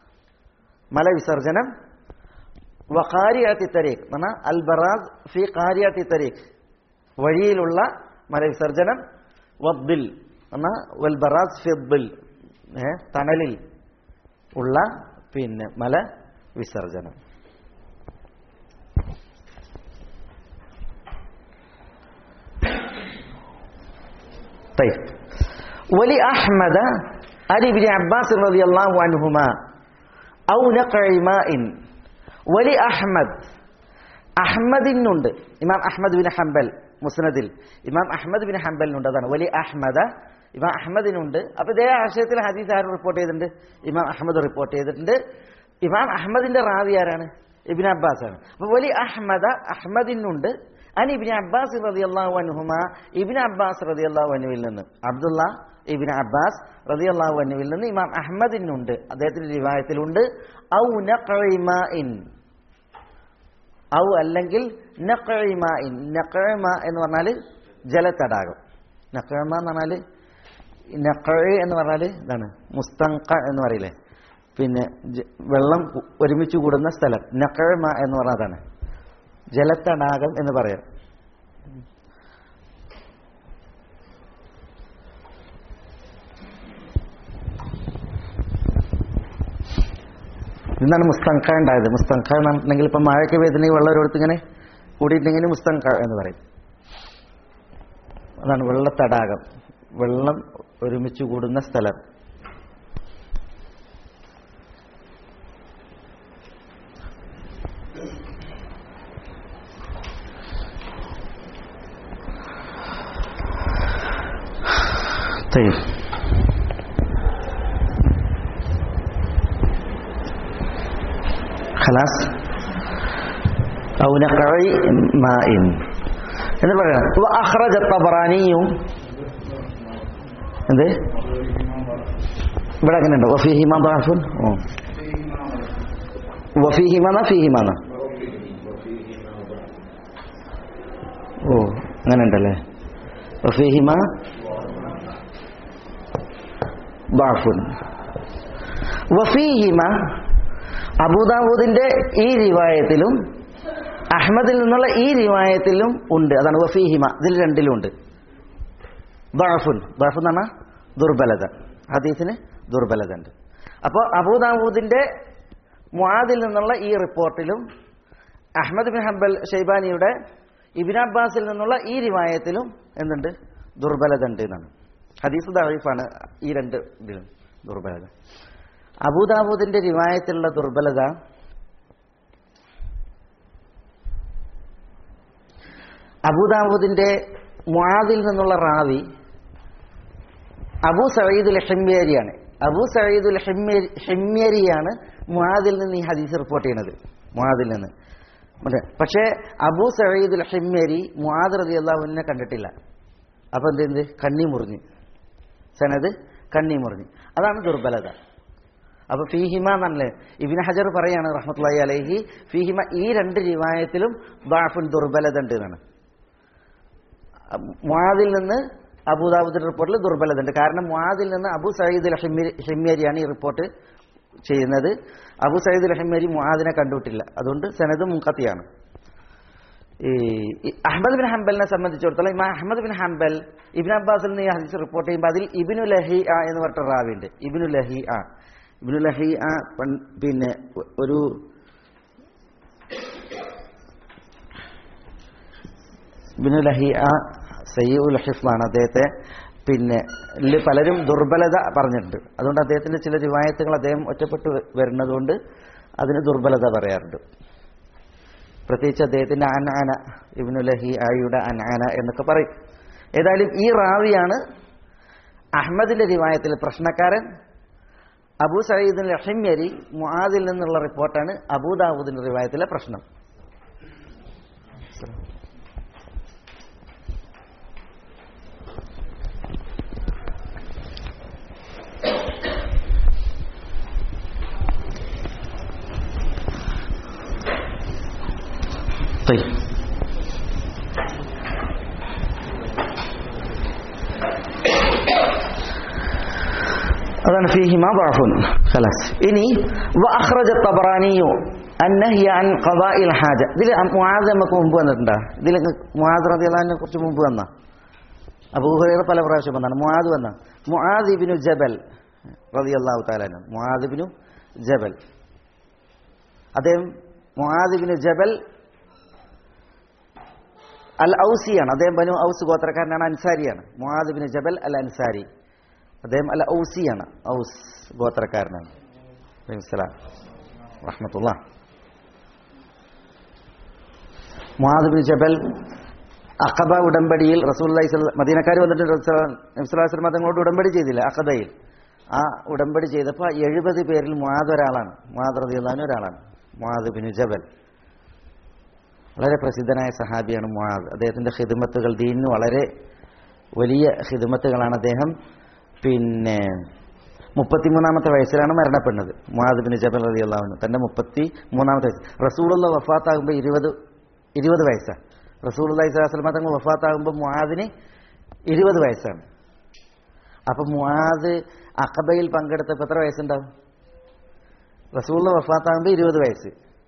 മലവിസർജനം വഖാരിയാത്തി തരീഖ് പറഞ്ഞാൽ അൽ ബറാസ് ഫി ഖാരിയാത്തി തരീഖ് വഴിയിലുള്ള മലവിസർജനം വബ്ബിൽ എന്നാ വൽ ബറാസ് ഫിദ്ദിൽ ഏ തണലിൽ ഉള്ള പിന്നെ മല വിസർജനം طيب ولأحمد عن ابن عباس رضي الله عنهما أو نقع ماء ولأحمد അഹമ്മദിനുണ്ട് ഇമാം അഹമ്മദ് ബിൻ ഹംബൽ മുസ്നദിൽ ഇമാം അഹമ്മദ് ബിൻ ഹംബലിനുണ്ട് അതാണ് വലി അഹമ്മദ ഇമാം അഹമ്മദിനുണ്ട് അപ്പൊ ഇതേ ആശയത്തിൽ ഹദീസ് ആരും റിപ്പോർട്ട് ചെയ്തിട്ടുണ്ട് ഇമാം അഹമ്മദ് റിപ്പോർട്ട് ചെയ്തിട്ടുണ്ട് ഇമാം അഹമ്മദിന്റെ റാവി ആരാണ് ഇബിൻ അബ്ബാസ് ആണ് അപ്പൊ വലി അഹമ്മദ അഹമ്മദിനുണ്ട് അൻ ഇബിൻ അബ്ബാസ് റതി അള്ളാഹു അനുഹുമ ഇബിൻ അബ്ബാസ് റതി അള്ളാഹു അനുവിൽ നിന്ന് അബ്ദുള്ള ഇബിൻ അബ്ബാസ് റതി അള്ളാഹു അനുവിൽ നിന്ന് ഇമാം അഹമ്മദിനുണ്ട് അദ്ദേഹത്തിന്റെ റിവായത്തിലുണ്ട് ഔ നഖഇമാഇൻ ഔ അല്ലെങ്കിൽ നഖഇമാഇൻ നഖഇമ എന്ന് പറഞ്ഞാൽ ജലത്തടാകം നഖഇമ എന്ന് പറഞ്ഞാൽ നഖ എന്ന് പറഞ്ഞാൽ ഇതാണ് മുസ്തങ്ക എന്ന് പറയില്ലേ പിന്നെ ജ- വെള്ളം കു- ഒരുമിച്ച് കൂടുന്ന സ്ഥലം നഖഇമ എന്ന് പറഞ്ഞതാണ് ജലത്തടാകം എന്ന് പറയാം ഇന്നാണ് മുസ്തങ്ക ഉണ്ടായത് മുസ്തങ്ക എന്നുണ്ടെങ്കിൽ ഇപ്പം മഴയ്ക്ക് പെയ്തിട്ടുണ്ടെങ്കിൽ വെള്ളം ഒരിടത്ത് ഇങ്ങനെ കൂടിയിട്ടുണ്ടെങ്കിൽ മുസ്തങ്ക എന്ന് പറയും അതാണ് വെള്ളത്തടാകം വെള്ളം ഒരുമിച്ച് കൂടുന്ന സ്ഥലം طيب خلاص أو نقع ماء എന്ന് പറയാം അഖ്റജ തബറാനിയും എന്ത് ഇവിടെ അങ്ങനെ ഉണ്ടോ വഫീഹിമ ضعفun ഓ വഫീഹിമ ഫീഹിമ ഓ അങ്ങനെ ഉണ്ടല്ലേ വഫീഹിമ ضعفun വഫീഹിമ അബൂദാവൂദിന്റെ ഈ റിവായത്തിലും അഹമ്മദിൽ നിന്നുള്ള ഈ റിവായത്തിലും ഉണ്ട് അതാണ് വഫീഹിമ ഇതിൽ രണ്ടിലും ഉണ്ട് ദാഫുൻ ദാഫു എന്ന് പറഞ്ഞാൽ ദുർബലത ഹദീസിന് ദുർബലത ഉണ്ട് അപ്പോൾ അബൂദാവൂദിന്റെ മുആദിൽ നിന്നുള്ള ഈ റിപ്പോർട്ടിലും അഹമ്മദ് ബിൻ ഹംബൽ ഷെയ്ബാനിയുടെ ഇബിൻ അബ്ബാസിൽ നിന്നുള്ള ഈ റിവായത്തിലും എന്തുണ്ട് ദുർബലത ഉണ്ട് എന്നാണ് ഹദീസ് ദാഫാണ് ഈ രണ്ട് ഇതിലും ദുർബലത അബൂദാവൂദിന്റെ റിവായത്തിലുള്ള ദുർബലത അബൂദാവൂദിന്റെ മുആദിൽ നിന്നുള്ള റാവി അബൂ സയ്യിദുൽ ഹിമ്യേരിയാണ് അബൂ സയ്യിദുൽ ഹിമ്യേരി ഹിമ്യേരിയാണ് മുആദിൽ നിന്ന് ഈ ഹദീസ് റിപ്പോർട്ട് ചെയ്യുന്നത് മുആദിൽ നിന്ന് മറ്റേ പക്ഷേ അബൂ സയ്യിദുൽ ഹിമ്യേരി മുആദ് റളിയല്ലാഹുവിനെ കണ്ടിട്ടില്ല അപ്പൊ എന്ത് എന്ത് കണ്ണി മുറിഞ്ഞ് സനത് കണ്ണി മുറിഞ്ഞ് അതാണ് ദുർബലത അപ്പൊ ഫീഹിമ എന്നല്ലേ ഇബിൻ ഹജർ പറയാണ് റഹ്മത്തുള്ളാഹി അലൈഹി ഫീഹിമ ഈ രണ്ട് റിവായത്തിലും ബാഫുൻ ദുർബലത ഉണ്ട് എന്നാണ് മുആദിൽ നിന്ന് അബൂദാബുദിന്റെ റിപ്പോർട്ടിൽ ദുർബലത ഉണ്ട് കാരണം മുആദിൽ നിന്ന് അബു സയ്യിദ് ഹിമ്യേരിയാണ് ഈ റിപ്പോർട്ട് ചെയ്യുന്നത് അബു സയ്യിദ് ഹിമ്യേരി മുആദിനെ കണ്ടുവിട്ടില്ല അതുകൊണ്ട് സനത് മുൻകത്തിയാണ് ഈ ഈ അഹമ്മദ് ബിൻ ഹംബലിനെ സംബന്ധിച്ചിടത്തോളം ഇമാം അഹമ്മദ് ബിൻ ഹംബൽ ഇബിൻ അബ്ബാസിൽ നിന്ന് ഈ ഹദീസ് റിപ്പോർട്ട് ചെയ്യുമ്പോൾ അതിൽ ഇബിനു ലഹി ആ എന്ന് പറഞ്ഞ റാവിണ്ട് ഇബിനു ലഹി ആ ഇബിനു ലഹി ആ പിന്നെ ഒരു ഇബിനു ലഹി ആ സയ്യുൽ ഹിഫ്ലാണ് അദ്ദേഹത്തെ പിന്നെ ഇതിൽ പലരും ദുർബലത പറഞ്ഞിട്ടുണ്ട് അതുകൊണ്ട് അദ്ദേഹത്തിന്റെ ചില റിവായത്തുകൾ അദ്ദേഹം ഒറ്റപ്പെട്ട് വരുന്നതുകൊണ്ട് അതിന് ദുർബലത പറയാറുണ്ട് പ്രത്യേകിച്ച് അദ്ദേഹത്തിന്റെ അനാന ഇബ്നു ലഹി ആയിയുടെ അനാന എന്നൊക്കെ പറയും ഏതായാലും ഈ റാവിയാണ് അഹമ്മദിന്റെ റിവായത്തിൽ പ്രശ്നക്കാരൻ അബൂ സയ്യിദിൻ ലഹിമ്യരി മുആദിൽ നിന്നുള്ള റിപ്പോർട്ടാണ് അബൂദാവൂദിന്റെ റിവായത്തിലെ പ്രശ്നം طيب അതാണ് ഫീഹിമ ضعف خلاص ഇനി واخرج الطبراني النهي عن قضاء الحاجه ഇതിൽ മുആദ് നമുക്ക് മുമ്പ് വന്നിട്ടുണ്ടോ ഇതിൽ മുആദ് റളിയല്ലാഹുവിനെ കുറിച്ച് മുമ്പ് വന്ന അബൂഹുറൈറ പല പ്രാവശ്യം വന്നാണ് മുആദ് വന്ന മുആദ് ഇബ്നു ജബൽ റളിയല്ലാഹു തആല അൻഹു മുആദ് ഇബ്നു ജബൽ അദ്ദേഹം മുആദ് ഇബ്നു ജബൽ അൽ ഔസിയാണ് അദ്ദേഹം ബനു ഔസ് ഗോത്രക്കാരനാണ് അൻസാരിയാണ് മുആദ് ഇബ്നു ജബൽ അൽ അൻസാരി അദ്ദേഹം അൽ ഔസിയാണ് ഔസ് ഗോത്രക്കാരനാണ് അലൈഹിസ്സലാം റഹ്മത്തുള്ള മുആദ് ഇബ്നു ജബൽ അഖബ ഉടമ്പടിയിൽ റസൂലുള്ളാഹി സ്വല്ല- മദീനക്കാർ വന്നിട്ട് നബ്സുല്ലാസ്ലം തങ്ങളോട് ഉടമ്പടി ചെയ്തില്ല അഖബയിൽ ആ ഉടമ്പടി ചെയ്തപ്പോൾ എഴുപത് പേരിൽ മുആദ് ഒരാളാണ് മുആദ് റളിയല്ലാഹു അൻഹു ഒരാളാണ് മുആദ് ബിൻ ജബൽ വളരെ പ്രസിദ്ധനായ സഹാബിയാണ് മുആദ് അദ്ദേഹത്തിന്റെ ഹിദ്മത്തുകൾ ദീനിന് വളരെ വലിയ ഹിദ്മത്തുകളാണ് അദ്ദേഹം പിന്നെ മുപ്പത്തിമൂന്നാമത്തെ വയസ്സിലാണ് മരണപ്പെടുന്നത് മുആദ് ബിൻ ജബൽ റളിയല്ലാഹു അൻഹു തന്റെ മുപ്പത്തി മൂന്നാമത്തെ വയസ്സ് റസൂലുള്ള വഫാത്താകുമ്പോൾ ഇരുപത് ഇരുപത് വയസ്സാണ് റസൂലുള്ളാഹി സ്വല്ലല്ലാഹു അലൈഹി വസല്ലം തങ്ങൾ വഫാത്താകുമ്പോൾ മുആദിന് ഇരുപത് വയസ്സാണ് അപ്പൊ മുആദ് അഖബയിൽ പങ്കെടുത്തപ്പോൾ എത്ര വയസ്സുണ്ടാവും റസൂലുള്ള വഫാത്താകുമ്പോൾ ഇരുപത് വയസ്സ്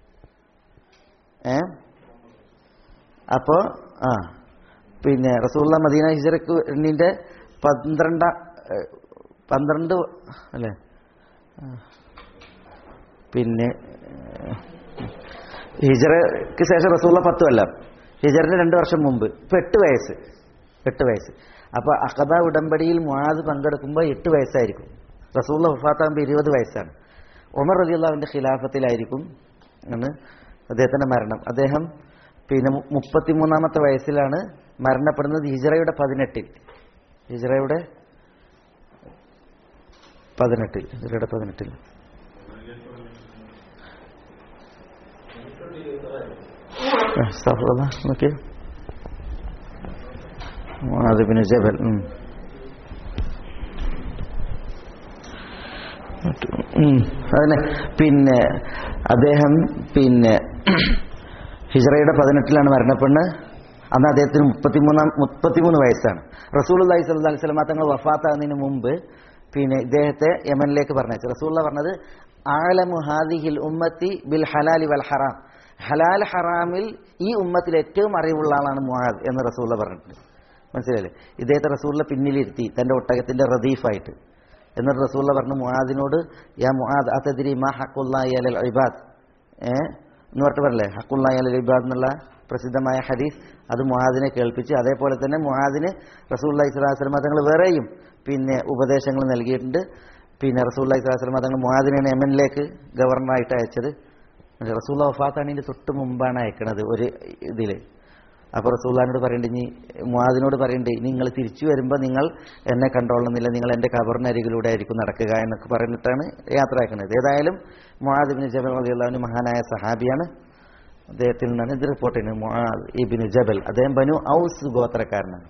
ഏ അപ്പോ ആ പിന്നെ റസൂള്ള മദീന ഹിജറക്ക് എണ്ണിന്റെ പന്ത്രണ്ട ഏ, പന്ത്രണ്ട് അല്ലേ ആ. പിന്നെ ഏ, ഹിജറക്ക് ശേഷം റസൂള്ള പത്ത് കൊല്ലം ഹിജറിന് രണ്ട് വർഷം മുമ്പ് ഇപ്പൊ എട്ട് വയസ്സ് എട്ട് വയസ്സ് അപ്പൊ അഖബ ഉടമ്പടിയിൽ മുആദ് പങ്കെടുക്കുമ്പോൾ എട്ട് വയസ്സായിരിക്കും റസൂള്ള വഫാത്താകുമ്പോൾ ഇരുപത് വയസ്സാണ് ഉമർ റളിയല്ലാഹുവിന്റെ ഖിലാഫത്തിലായിരിക്കും ആണ് അദ്ദേഹത്തിന്റെ മരണം അദ്ദേഹം പിന്നെ മു- മുപ്പത്തിമൂന്നാമത്തെ വയസ്സിലാണ് മരണപ്പെടുന്നത് ഹിജറയുടെ പതിനെട്ടിൽ ഹിജറയുടെ പതിനെട്ടിൽ ഹിജറയുടെ പതിനെട്ടിൽ നോക്കിയോ മുആദിബിന് ജബൽ ഉം. ഉം. അതന്നെ പിന്നെ അദ്ദേഹം പിന്നെ ഹിജറയുടെ പതിനെട്ടിലാണ് മരണപ്പെടുന്നത് അന്ന് അദ്ദേഹത്തിന് മുപ്പത്തിമൂന്നാം മുപ്പത്തിമൂന്ന് വയസ്സാണ് റസൂൽ അള്ളഹി സ്വല്ലാ അലൈഹി സ്വലമ തങ്ങൾ വഫാത്താകുന്നതിന് മുമ്പ് പിന്നെ ഇദ്ദേഹത്തെ യമനിലേക്ക് പറഞ്ഞയച്ചു റസൂള്ള പറഞ്ഞത് ആലമു ഹാദിഹിൽ ഉമ്മത്തി ബിൽ ഹലാലി വൽ ഹറാം ഹലാൽ ഹറാമിൽ ഈ ഉമ്മത്തിൽ ഏറ്റവും അറിവുള്ള ആളാണ് മുഹാദ് എന്ന് റസൂള്ള പറഞ്ഞിട്ടുണ്ട് മനസ്സിലായില്ലേ ഇദ്ദേഹത്തെ റസൂള്ള പിന്നിലിരുത്തി തന്റെ ഒട്ടകത്തിന്റെ റദീഫായിട്ട് എന്നിട്ട് റസൂള്ള പറഞ്ഞു മുഹാദിനോട് യാ മുഹാദ് അതദിരി മാ ഹക്കുല്ലാഹി അലൽ ഇബാദ് ഏ എന്ന് പറഞ്ഞിട്ട് പറയല്ലേ ഹക്കുല്ലാഹി അലൽ ഇബാദ് എന്നുള്ള പ്രസിദ്ധമായ ഹദീസ് അത് മുഹാദിനെ കേൾപ്പിച്ച് അതേപോലെ തന്നെ മുഹാദിന് റസൂല്ലാഹി സ്വലാഹു വസ്ലമ തങ്ങൾ വേറെയും പിന്നെ ഉപദേശങ്ങൾ നൽകിയിട്ടുണ്ട് പിന്നെ റസൂല്ലാഹി സ്വലാഹു വസ്ലമ തങ്ങൾ മുഹാദിനെയാണ് യമനിലേക്ക് ഗവർണറായിട്ട് അയച്ചത് റസൂള്ള വഫാത്താണ് ഇതിന്റെ തൊട്ട് മുമ്പാണ് അയക്കണത് ഒരു ഇതില് അപ്പൊ റസൂള്ളാനോട് പറയണ്ട ഇനി മുഹാദിനോട് പറയണ്ടേ ഇനി നിങ്ങൾ തിരിച്ചു വരുമ്പോൾ നിങ്ങൾ എന്നെ കണ്ടോളുന്നില്ല നിങ്ങൾ എന്റെ കബറിനരികിലൂടെ ആയിരിക്കും നടക്കുക എന്നൊക്കെ പറഞ്ഞിട്ടാണ് യാത്ര അയക്കുന്നത് ഏതായാലും മുഹാദിബിന് ജബൽ അലിയുള്ളവന് മഹാനായ സഹാബിയാണ് അദ്ദേഹത്തിൽ നിന്നാണ് ഇത് റിപ്പോർട്ട് ചെയ്യുന്നത് മുഹാദ് ഇബിന് ജബൽ അദ്ദേഹം ബനു ഔസ് ഗോത്രക്കാരനാണ്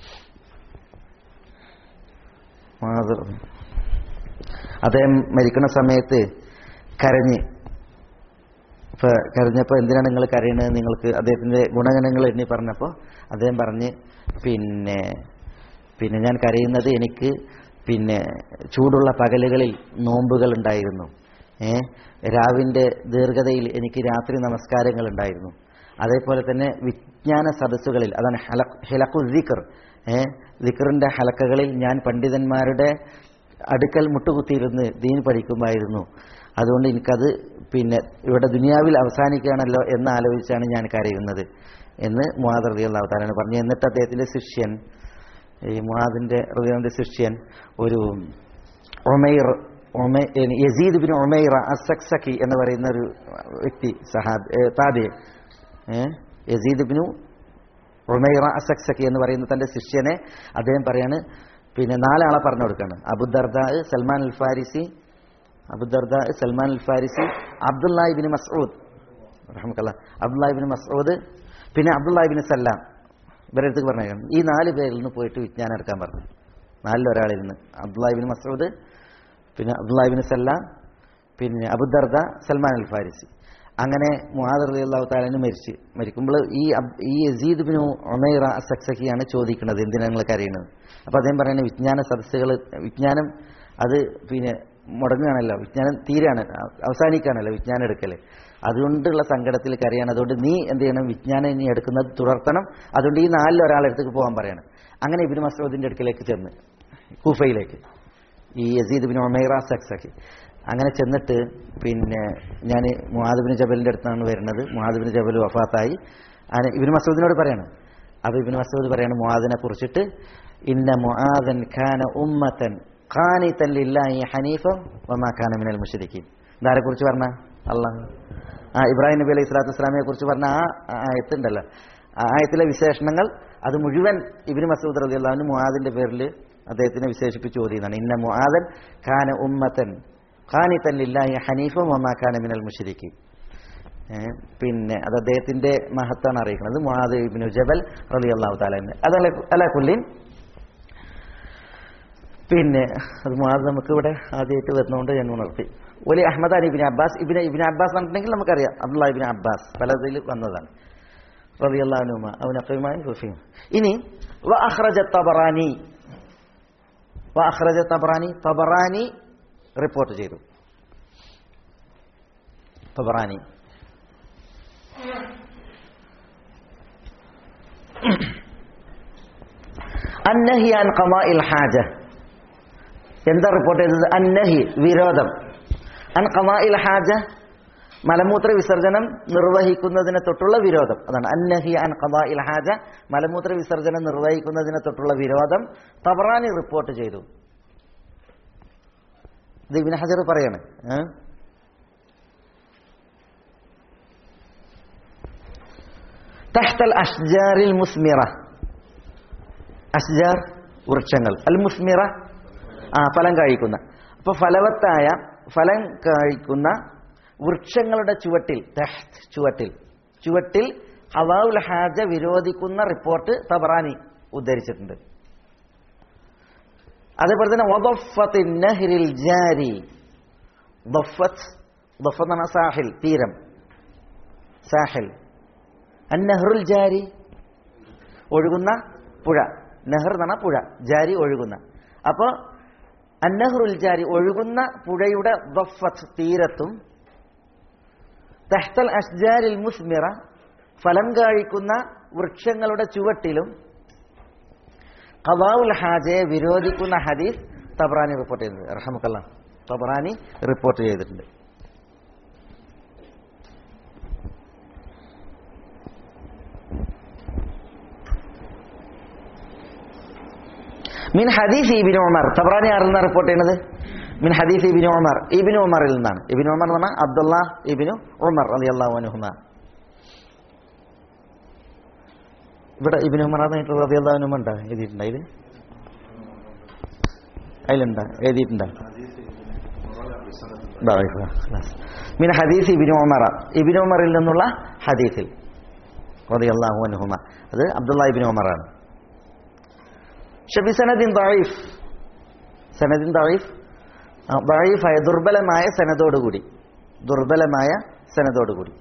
മുആദ് അദ്ദേഹം മരിക്കുന്ന സമയത്ത് കരഞ്ഞ് ഇപ്പൊ കരഞ്ഞപ്പോൾ എന്തിനാണ് നിങ്ങൾ കരയണത് നിങ്ങൾക്ക് അദ്ദേഹത്തിന്റെ ഗുണഗണങ്ങൾ എണ്ണി പറഞ്ഞപ്പോൾ അദ്ദേഹം പറഞ്ഞ് പിന്നെ പിന്നെ ഞാൻ കരയുന്നത് എനിക്ക് പിന്നെ ചൂടുള്ള പകലുകളിൽ നോമ്പുകൾ ഉണ്ടായിരുന്നു ഏ രാവിന്റെ ദീർഘതയിൽ എനിക്ക് രാത്രി നമസ്കാരങ്ങൾ ഉണ്ടായിരുന്നു അതേപോലെ തന്നെ വിജ്ഞാന സദസ്സുകളിൽ അതാണ് ഹെലക്കു ദിക്കർ ഏ ദിക്കറിന്റെ ഹലക്കകളിൽ ഞാൻ പണ്ഡിതന്മാരുടെ അടുക്കൽ മുട്ടുകുത്തിയിരുന്ന് ദീൻ പഠിക്കുമായിരുന്നു അതുകൊണ്ട് എനിക്കത് പിന്നെ ഇവിടെ ദുനിയാവിൽ അവസാനിക്കുകയാണല്ലോ എന്ന് ആലോചിച്ചാണ് ഞാൻ കരയുന്നത് എന്ന് മുഹാദ് റബി അള്ളാഹു താലാണ് പറഞ്ഞു എന്നിട്ട് അദ്ദേഹത്തിന്റെ ശിഷ്യൻ ഈ മുഹാദിന്റെ റബിയുടെ ശിഷ്യൻ ഒരു ഒമൈർ ഒമൈ യസീദ് ബിൻ ഒമൈറ അസക്സഖി എന്ന് പറയുന്ന ഒരു വ്യക്തി സഹാബ് താബി യസീദ് ബിനു ഒമൈറ അസക്സഖി എന്ന് പറയുന്ന തന്റെ ശിഷ്യനെ അദ്ദേഹം പറയാണ് പിന്നെ നാലാളെ പറഞ്ഞു കൊടുക്കാണ് അബുദർദ സൽമാൻ അൽ ഫാരിസി അബുദർദ സൽമാൻ അൽ ഫാരിസി അബ്ദുല്ലാഹിബിൻ മസൂദ് റഹ്മക്കല്ല അബ്ദുല്ലാഹിബിൻ മസൂദ് പിന്നെ അബ്ദുല്ലാഹിബിൻ സല്ലാം ഇവരുടെ അടുത്ത് പറഞ്ഞേക്കണം ഈ നാല് പേരിൽ നിന്ന് പോയിട്ട് വിജ്ഞാനം എടുക്കാൻ പറഞ്ഞു നാലിൽ ഒരാളിൽ നിന്ന് അബ്ദുല്ലാഹിബിൻ മസൂദ് പിന്നെ അബ്ദുല്ലാഹിബിൻ സല്ലാം പിന്നെ അബുദർദ സൽമാൻ അൽ ഫാരിസി അങ്ങനെ മുഹാദർ അള്ളാഹു താലിന് മരിച്ച് മരിക്കുമ്പോൾ ഈ അബ്- ഈ യസീദ് ബിനു ഒമൈറ സക്സഖിയാണ് ചോദിക്കുന്നത് എന്തിനാണ് നിങ്ങൾ കരയുന്നത് അപ്പൊ അദ്ദേഹം പറയുന്നത് വിജ്ഞാന സദസ്സുകൾ വിജ്ഞാനം അത് പിന്നെ മുടങ്ങുകയാണല്ലോ വിജ്ഞാനം തീരാണ് അവസാനിക്കുകയാണല്ലോ വിജ്ഞാനം എടുക്കല് അതുകൊണ്ടുള്ള സങ്കടത്തിൽ കരയാണ് അതുകൊണ്ട് നീ എന്ത് ചെയ്യണം വിജ്ഞാനം ഇനി എടുക്കുന്നത് തുടർത്തണം അതുകൊണ്ട് ഈ നാലിൽ ഒരാളെടുത്തേക്ക് പോകാൻ പറയണം അങ്ങനെ ഇബിന് മസൂദിന്റെ അടുക്കലേക്ക് ചെന്ന് കൂഫയിലേക്ക് ഈ യസീദ് ബിൻ ഒമൈറ സക്സഖി അങ്ങനെ ചെന്നിട്ട് പിന്നെ ഞാൻ മുഹാദിബിന് ജബലിന്റെ അടുത്താണ് വരുന്നത് മുഹാദിബിന് ജബൽ വഫാത്തായി അങ്ങനെ ഇബിന് മസൂദിനോട് പറയണം അപ്പൊ ഇബിന് മസൂദ് പറയാണ് മുഹാദിനെ കുറിച്ചിട്ട് ഇന്ന മുആദൻ ഖാന ഉമ്മത്തൻ ഖാനിതൻ ലില്ലാഹി ഹനീഫ വമാ ഖാന മിനൽ മുശ്രിക്കീൻ ഇതാരെ കുറിച്ച് പറഞ്ഞ അള്ളാഹ് ആ ഇബ്രാഹിം നബി അലൈഹി സ്വലാത്തു വസ്സലാമിയെ കുറിച്ച് പറഞ്ഞ ആ ആയത്തുണ്ടല്ലോ ആ ആയത്തിലെ വിശേഷണങ്ങൾ അത് മുഴുവൻ ഇബിന് മസൂദ് റലി അള്ളാഹുവിന് മുആദിന്റെ പേരിൽ അദ്ദേഹത്തിനെ വിശേഷിപ്പിച്ച് ഓതിയതാണ് ഇന്ന മുആദൻ ഖാന ഉമ്മത്തൻ ഖാനിതൻ ലില്ലാഹി ഹനീഫ വമാ ഖാന മിനൽ മുശ്രിക്കീൻ ഏ, പിന്നെ അത് അദ്ദേഹത്തിന്റെ മഹത്താണ് അറിയിക്കുന്നത് മുഹാദ് ഇബ്നു ജബൽ റലി അള്ളാഹു താലാന് അതല്ല അല്ല കുല്ലിൻ പിന്നെ അത് മുഹാദ് നമുക്ക് ഇവിടെ ആദ്യമായിട്ട് വരുന്നതുകൊണ്ട് ഞാൻ ഉണർത്തി ഒലി അഹമ്മദ് അലി ഇബിൻ അബ്ബാസ് ഇബിന് ഇബിൻ അബ്ബാസ് പറഞ്ഞിട്ടുണ്ടെങ്കിൽ നമുക്കറിയാം അബ്ദുള്ള ഇബിൻ അബ്ബാസ് പലതിൽ വന്നതാണ് റലി അള്ളാഹുനുമ അവൻ അക്കയുമായി ഫുഫിയും ഇനി വ അഖ്റജ തബറാനി വ അഖ്റജ തബറാനി തബറാനി റിപ്പോർട്ട് ചെയ്തു തബറാനി അന്നഹി അൻ ഖമാഇൽ ഹാജ എന്താ റിപ്പോർട്ട് ചെയ്തത് അന്നഹി വിരോധം അൻ ഖമാഇൽ ഹാജ മലമൂത്ര വിസർജനം നിർവഹിക്കുന്നതിനെ തൊട്ടുള്ള വിരോധം അതാണ് അന്നഹി അൻ ഖമാഇൽ ഹാജ മലമൂത്ര വിസർജനം നിർവഹിക്കുന്നതിനെ തൊട്ടുള്ള വിരോധം തബറാനി റിപ്പോർട്ട് ചെയ്തു ഇത് ഇബ്നു ഹജർ പറയാണ് ഏ? തഹ്തൽ അഷ്ജാറിൽ മുസ്മിറ അഷ്ജാർ വൃക്ഷങ്ങൾ അൽ മുസ്മിറ ആ ഫലം കഴിക്കുന്ന അപ്പൊ ഫലവത്തായ ഫലം കഴിക്കുന്ന വൃക്ഷങ്ങളുടെ ചുവട്ടിൽ തഹ്ത് ചുവട്ടിൽ ചുവട്ടിൽ ഹവാഉൽ ഹാജ വിരോധിക്കുന്ന റിപ്പോർട്ട് തബറാനി ഉദ്ധരിച്ചിട്ടുണ്ട് അതേപോലെ തന്നെ വദഫത്തിൻ നഹ്രിൽ ജാരി ദഫത്ത് ദഫത്ത് എന്ന് പറഞ്ഞാൽ സാഹിൽ തീരം സാഹിൽ അന്നഹ്റുൽ ജാരി ഒഴുകുന്ന പുഴ നെഹർ എന്ന് പറഞ്ഞാൽ പുഴ ജാരി ഒഴുകുന്ന അപ്പോൾ അന്നഹ്റുൽ ജാരി ഒഴുകുന്ന പുഴയുടെ ദഫത്ത് തീരത്തും തഹ്തൽ അഷ്ജാരിൽ മുസ്മിറ ഫലം കാഴിക്കുന്ന വൃക്ഷങ്ങളുടെ ചുവട്ടിലും ഖദാഉൽ ഹാജയെ വിരോധിക്കുന്ന ഹദീസ് തബ്രാനി റിപ്പോർട്ട് ചെയ്തത് റഹമുക്കല്ല തബ്രാനി റിപ്പോർട്ട് ചെയ്തിട്ടുണ്ട് മിൻ ഹദീസ് ഇബിൻ ഉമർ തബ്രാനി ആരെന്ന റിപ്പോർട്ട് ചെയ്യുന്നത് മിൻ ഹദീസ് ഇബിൻ ഉമർ ഇബിൻ ഉമറിൽ നിന്നാണ് ഇബിൻ ഉമർ എന്ന് പറഞ്ഞാൽ അബ്ദുള്ള ഇബിനു ഉമർ അലി അള്ളാഹു അനുഹുമ ഇവിടെ ഇബിൻ ഉമർ എന്നായിട്ട് റബി അള്ളാഹുനുമ ഉണ്ടോ എഴുതിയിട്ടുണ്ടോ ഇത് അതിലുണ്ടോ എഴുതിയിട്ടുണ്ടോ ضعيفة خلاص. من حديث ابن عمر ابن عمر നിന്നുള്ള ഹദീസിൽ رضي الله عنهما അത് അബ്ദുള്ള ഇബ്നു ഉമറാണ് ഷബി സനദിൻ ദഈഫ് സനദിൻ ദഈഫ് ആ, ദഈഫായ ദുർബലമായ സനദോടുകൂടി ദുർബലമായ സനദോടുകൂടി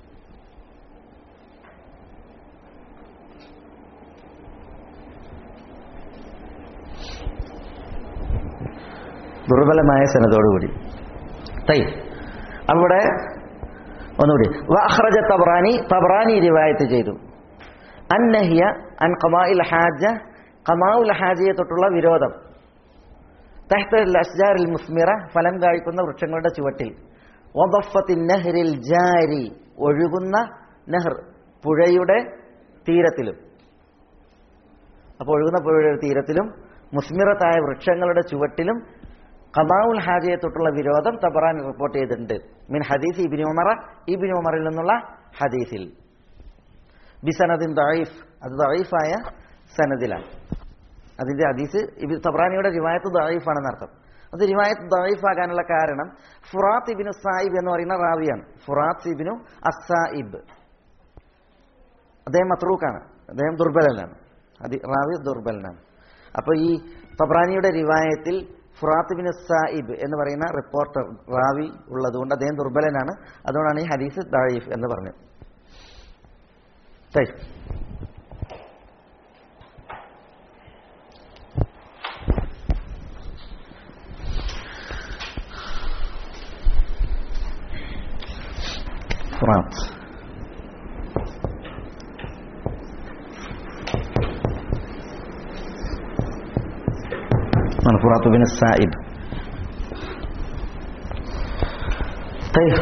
ദുർബലമായ സനദോടുകൂടി തൈ അവിടെ ഒന്നുകൂടി വഅഖ്റജ തബ്രാനി തബ്രാനി റിവായത്ത് ചെയ്തു അന്നഹിയ അൻ ഖമാഇൽ ഹാജ ഖമാഉൽ ഹാജയെ തൊട്ടുള്ള വിരോധം തഹ്ത അസ്ജാറിൽ മുസ്മിറ ഫലം കായ്ക്കുന്ന വൃക്ഷങ്ങളുടെ ചുവട്ടിൽ വദഫത്തിൻ നഹ്റിൽ ജാരി ഒഴുകുന്ന നെഹർ പുഴയുടെ തീരത്തിലും അപ്പോൾ ഒഴുകുന്ന പുഴയുടെ തീരത്തിലും മുസ്മിറത്തായ വൃക്ഷങ്ങളുടെ ചുവട്ടിലും ഖമാഉൽ ഹാജയെ തൊട്ടുള്ള വിരോധം തബറാൻ റിപ്പോർട്ട് ചെയ്തിട്ടുണ്ട് മിൻ ഹദീസ് ഇബിൻ ഉമറ ഇബിൻ ഉമറിൽ നിന്നുള്ള ഹദീസിൽ ബിസനദിൻ ദഈഫ് അത് ദഈഫായ സനദിലാണ് അതിന്റെ ഹദീസ് ഇബിൻ തബ്രാനിയുടെ റിവായത്ത് ദഈഫാണെന്ന് അർത്ഥം അത് റിവായത്ത് ദഈഫാകാനുള്ള കാരണം ഫുറാത്ത് ഇബിനു സായിബ് എന്ന് പറയുന്ന റാവിയാണ് ഫുറാത്ത് ഇബിനു അസായിബ് അദ്ദേഹം മത്രൂക്കാണ് അദ്ദേഹം ദുർബലനാണ് അത് റാവി ദുർബലനാണ് അപ്പോൾ ഈ തബ്രാനിയുടെ റിവായത്തിൽ ഫുറാത്ത് ബിൻ സായിബ് എന്ന് പറയുന്ന റിപ്പോർട്ടർ റാവി ഉള്ളതുകൊണ്ട് അദ്ദേഹം ദുർബലനാണ് അതുകൊണ്ടാണ് ഈ ഹദീസ് ദായിഫ് എന്ന് പറഞ്ഞത് طيب. ഫുറാത്ത് ആണ് ഫുറാത്ത് ബിൻ സായിബ് طيب.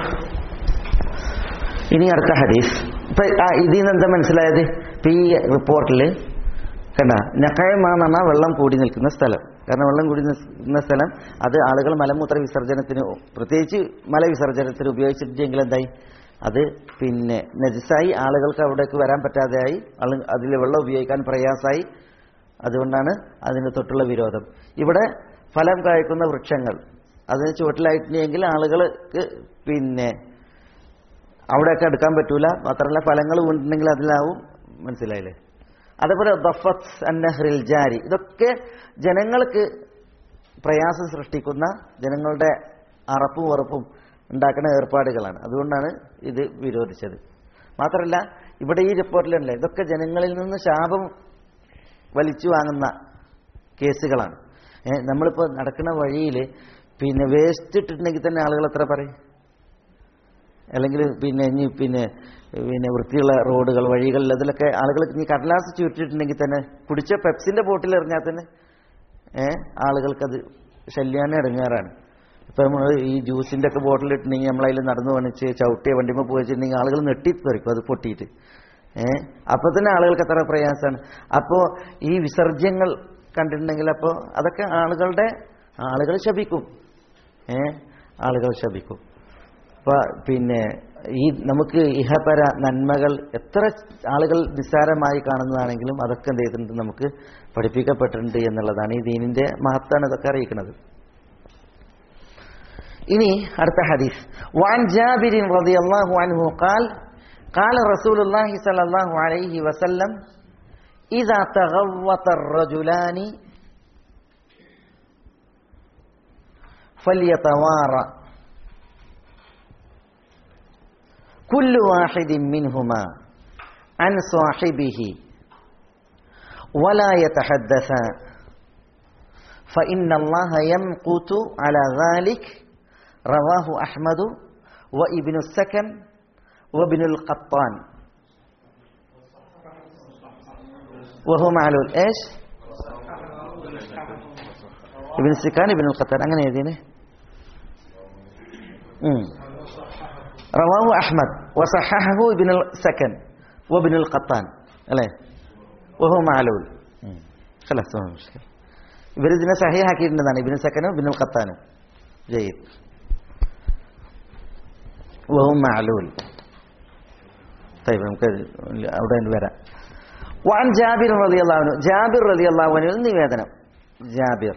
ഇനി അടുത്ത ഹദീസ് ഇപ്പൊ ആ, ഇതിൽ നിന്ന് എന്താ മനസ്സിലായത് ഇപ്പൊ ഈ റിപ്പോർട്ടിൽ കണ്ട നക്കയമ എന്ന് പറഞ്ഞാൽ വെള്ളം കൂടി നിൽക്കുന്ന സ്ഥലം കാരണം വെള്ളം കൂടി നിൽക്കുന്ന സ്ഥലം അത് ആളുകൾ മലമൂത്ര വിസർജനത്തിന് പ്രത്യേകിച്ച് മലവിസർജനത്തിന് ഉപയോഗിച്ചിട്ടെങ്കിൽ എന്തായി അത് പിന്നെ നജിസായി ആളുകൾക്ക് അവിടേക്ക് വരാൻ പറ്റാതെയായി അതിൽ വെള്ളം ഉപയോഗിക്കാൻ പ്രയാസമായി അതുകൊണ്ടാണ് അതിന് തൊട്ടുള്ള വിരോധം ഇവിടെ ഫലം കായ്ക്കുന്ന വൃക്ഷങ്ങൾ അതിന് ചുവട്ടിലായിട്ടെങ്കിൽ ആളുകൾക്ക് പിന്നെ അവിടെയൊക്കെ എടുക്കാൻ പറ്റൂല മാത്രമല്ല ഫലങ്ങൾ വീണിട്ടുണ്ടെങ്കിൽ അതിലാവും മനസ്സിലായില്ലേ അതേപോലെ ദഫത്ത് അന്നഹ്റിൽ ജാരി ഇതൊക്കെ ജനങ്ങൾക്ക് പ്രയാസം സൃഷ്ടിക്കുന്ന ജനങ്ങളുടെ അറപ്പും ഉറപ്പും ഉണ്ടാക്കുന്ന ഏർപ്പാടുകളാണ് അതുകൊണ്ടാണ് ഇത് വിരോധിച്ചത് മാത്രമല്ല ഇവിടെ ഈ റിപ്പോർട്ടിലുണ്ട് ഇതൊക്കെ ജനങ്ങളിൽ നിന്ന് ശാപം വലിച്ചു വാങ്ങുന്ന കേസുകളാണ് ഏ, നമ്മളിപ്പോൾ നടക്കുന്ന വഴിയിൽ പിന്നെ വേസ്റ്റ് ഇട്ടിട്ടുണ്ടെങ്കിൽ തന്നെ ആളുകൾ എത്ര പറയും അല്ലെങ്കിൽ പിന്നെ ഇനി പിന്നെ പിന്നെ വൃത്തിയുള്ള റോഡുകൾ വഴികളിൽ അതിലൊക്കെ ആളുകൾ ഇനി കടലാസ് ചുറ്റിട്ടുണ്ടെങ്കിൽ തന്നെ കുടിച്ച പെപ്സിന്റെ ബോട്ടിൽ എറിഞ്ഞാൽ തന്നെ ഏ ആളുകൾക്കത് ശല്യാനെ ഇറങ്ങാറാണ് ഇപ്പൊ നമ്മൾ ഈ ജ്യൂസിന്റെ ഒക്കെ ബോട്ടിൽ ഇട്ടുണ്ടെങ്കിൽ നമ്മളതിൽ നടന്നു വണിച്ച് ചവിട്ടിയ വണ്ടിമ പോയിട്ടുണ്ടെങ്കിൽ ആളുകൾ നെട്ടിത്തെറിക്കും അത് പൊട്ടിയിട്ട് ഏ അപ്പൊ തന്നെ ആളുകൾക്ക് എത്ര പ്രയാസമാണ് അപ്പോ ഈ വിസർജ്യങ്ങൾ കണ്ടിട്ടുണ്ടെങ്കിൽ അപ്പോൾ അതൊക്കെ ആളുകളുടെ ആളുകൾ ശപിക്കും ഏ ആളുകൾ ശപിക്കും അപ്പൊ പിന്നെ ഈ നമുക്ക് ഇഹപര നന്മകൾ എത്ര ആളുകൾ നിസ്സാരമായി കാണുന്നതാണെങ്കിലും അതൊക്കെ എന്ത് ചെയ്തിട്ടുണ്ട് നമുക്ക് പഠിപ്പിക്കപ്പെട്ടിട്ടുണ്ട് എന്നുള്ളതാണ് ഈ ദീനിന്റെ മഹത്താണ് ഇതൊക്കെ അറിയിക്കുന്നത് ഇനി അടുത്ത ഹദീസ് വാൻ ജാബിരിൻ റളിയല്ലാഹു അൻഹു ഖാൽ قال رسول الله صلى الله عليه وسلم إذا تغوط الرجلان فليتوارى كل واحد منهما عن صاحبه ولا يتحدثان فإن الله يمقت على ذلك رواه أحمد وابن السكن وابن القطان وهو معلول ايش ابن السكان ابن القطان അങ്ങനെ എഴുതിനെ رواه أحمد وصححه ابن السكن وابن القطان അല്ലേ وهو معلول خلاص ما مشكلة ഇവർ ഇതിനെ സഹിയാക്കിയിട്ടുണ്ടെന്നാണ് ഇബിന് സക്കനും ഇബിനുൽ ഖത്താനും ജയ്ത് وهو معلول طيب നമുക്ക് അവിടെ നിന്ന് വരാം وعن جابر رضي الله عنه ജാബിർ رضي الله عنه നിവേദനം ജാബിർ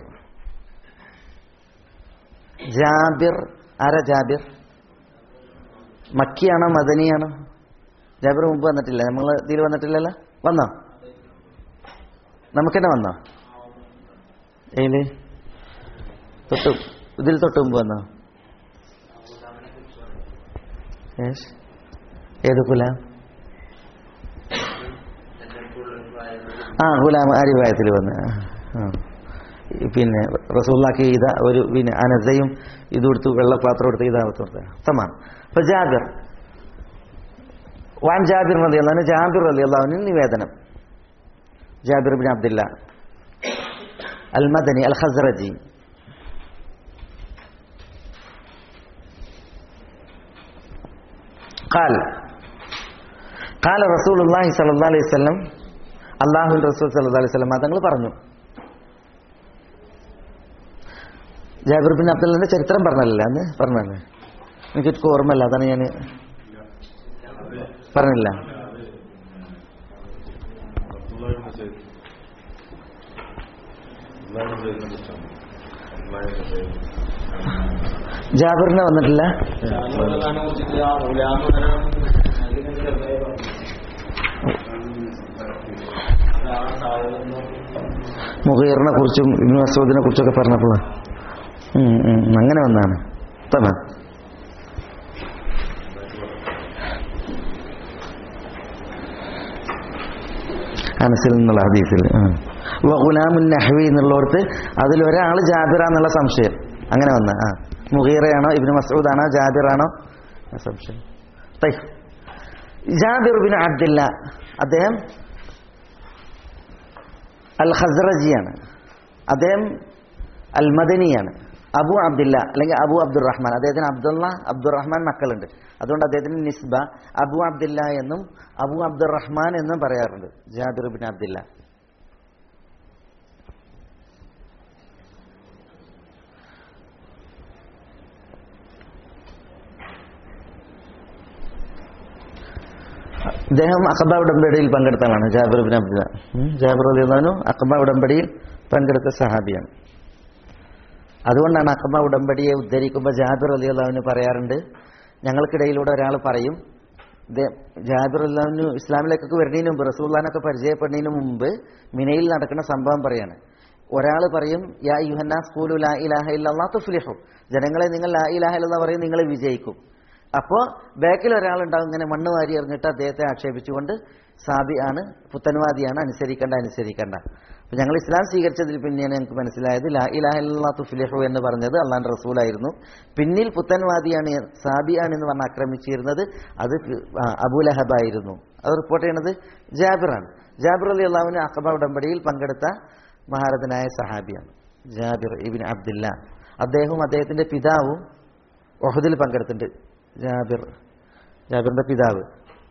ജാബിർ ആരാ ജാബിർ മക്കിയാണോ മദനിയാണോ ജാബിർ മുമ്പ് വന്നിട്ടില്ല നമ്മൾ ഇതിൽ വന്നിട്ടില്ലല്ലോ വന്നോ നമുക്കെന്നെ വന്നോ ഏല് തൊട്ട് ഇതിൽ തൊട്ട് മുമ്പ് വന്നോ യെസ് ഏത് ഗുലാം ആ ഗുലാം അരിവായത്തിൽ വന്ന് ആ, ആ. പിന്നെ റസൂള്ളാക്ക് ഇത ഒരു പിന്നെ അനസയും ഇത് കൊടുത്തു വെള്ളപാത്രം കൊടുത്ത് ഇതാവത്ത് കൊടുത്ത തമാം അപ്പൊ ജാബിർ വാൻ ജാബിർ റതി അള്ളഹാന് ജാബിർ റതി അള്ളാഹുവിന് നിവേദനം Jabir bin Abdullah al Madani al Khazraji قال قال رسول الله صلى الله عليه وسلم അള്ളാഹു റസൂൽ സല്ലല്ലാഹു അലൈഹി വസല്ലം തങ്ങൾ പറഞ്ഞു ജാബിർ ബിൻ അബ്ദുള്ളന്റെ ചരിത്രം പറഞ്ഞല്ലേ അന്ന് പറഞ്ഞല്ലേ എനിക്ക് ഓർമ്മയില്ല അതാണ് ഞാൻ പറഞ്ഞില്ല ജാബിറിനെ വന്നിട്ടില്ല മുഹീറിനെ കുറിച്ചും ഇബ്നു മസൂദിനെ കുറിച്ചൊക്കെ പറഞ്ഞപ്പോൾ ഉം, ഉം, അങ്ങനെ വന്നാണ് തന്നെ അനസിൽ നിന്നുള്ള ഹദീസിൽ ഗുലാമുൻ നഹ്വി എന്നുള്ളവർക്ക് അതിലൊരാൾ ജാബിറ എന്നുള്ള സംശയം അങ്ങനെ വന്ന ആ മുഹീറയാണോ ഇബ്നു മസൂദാണോ ജാബിറാണോ ആ സംശയം തൈ ജാബിർ ബിൻ അബ്ദില്ല അദ്ദേഹം അൽ ഖസ്റജിയാണ് അദ്ദേഹം അൽ മദനിയാണ് അബു അബ്ദില്ല അല്ലെങ്കിൽ അബു അബ്ദുറഹ്മാൻ അദ്ദേഹത്തിന് അബ്ദുള്ള അബ്ദുറഹ്മാൻ മക്കളുണ്ട് അതുകൊണ്ട് അദ്ദേഹത്തിന് നിസ്ബ അബു അബ്ദില്ല എന്നും അബു അബ്ദുറഹ്മാൻ എന്നും പറയാറുണ്ട് ജാബിർ ബിൻ അബ്ദില്ല ഇദ്ദേഹം അഖബ ഉടമ്പടിയിൽ പങ്കെടുത്ത ആളാണ് ജാബിർ ബിൻ അബ്ദുല്ല ഉം, ജാബിർ അലിയുള്ളവനും അഖബ ഉടമ്പടിയിൽ പങ്കെടുത്ത സഹാബിയാണ് അതുകൊണ്ടാണ് അഖബ ഉടമ്പടിയെ ഉദ്ധരിക്കുമ്പോൾ ജാബിർ അലിയുള്ളവന് പറയാറുണ്ട് ഞങ്ങൾക്കിടയിലൂടെ ഒരാൾ പറയും ഇത് ജാബിർ അല്ലാവിന് ഇസ്ലാമിലേക്കൊക്കെ വരുന്നതിന് മുമ്പ് റസൂള്ളാനൊക്കെ പരിചയപ്പെടുന്നതിന് മുമ്പ് മിനയിൽ നടക്കുന്ന സംഭവം പറയാണ് ഒരാൾ പറയും യാ യുഹന്ന സ്കൂലു ലാ ഇലാഹ ഇല്ലാ തുഫ്ലിഹു ജനങ്ങളെ നിങ്ങൾ ലാ ഇലാഹ ഇല്ലെന്ന് പറയും നിങ്ങൾ വിജയിക്കും അപ്പോൾ ബാക്കിൽ ഒരാളുണ്ടാവും ഇങ്ങനെ മണ്ണ് വാരി എറിഞ്ഞിട്ട് അദ്ദേഹത്തെ ആക്ഷേപിച്ചുകൊണ്ട് സാബി ആണ് പുത്തൻവാദിയാണ് അനുസരിക്കേണ്ട അനുസരിക്കേണ്ട അപ്പൊ ഞങ്ങൾ ഇസ്ലാം സ്വീകരിച്ചതിൽ പിന്നെയാണ് ഞങ്ങൾക്ക് മനസ്സിലായത് ലാ ഇലാഹ ഇല്ലാ തുഫ്ലിഹു എന്ന് പറഞ്ഞത് അള്ളാൻ റസൂലായിരുന്നു പിന്നിൽ പുത്തൻവാദിയാണ് സാബിയാണ് എന്ന് പറഞ്ഞ് ആക്രമിച്ചിരുന്നത് അത് ആ, അബൂലഹബായിരുന്നു അത് റിപ്പോർട്ട് ചെയ്യണത് ജാബിറാണ് ജാബിർ അലി അള്ളാഹുവിന് അഖബ ഉടമ്പടിയിൽ പങ്കെടുത്ത മഹാരഥനായ സഹാബിയാണ് ജാബിർ ഇബിൻ അബ്ദില്ല അദ്ദേഹവും അദ്ദേഹത്തിന്റെ പിതാവും ഒഹദിൽ പങ്കെടുത്തിട്ടുണ്ട് ജാബിർ ജാബിറിന്റെ പിതാവ്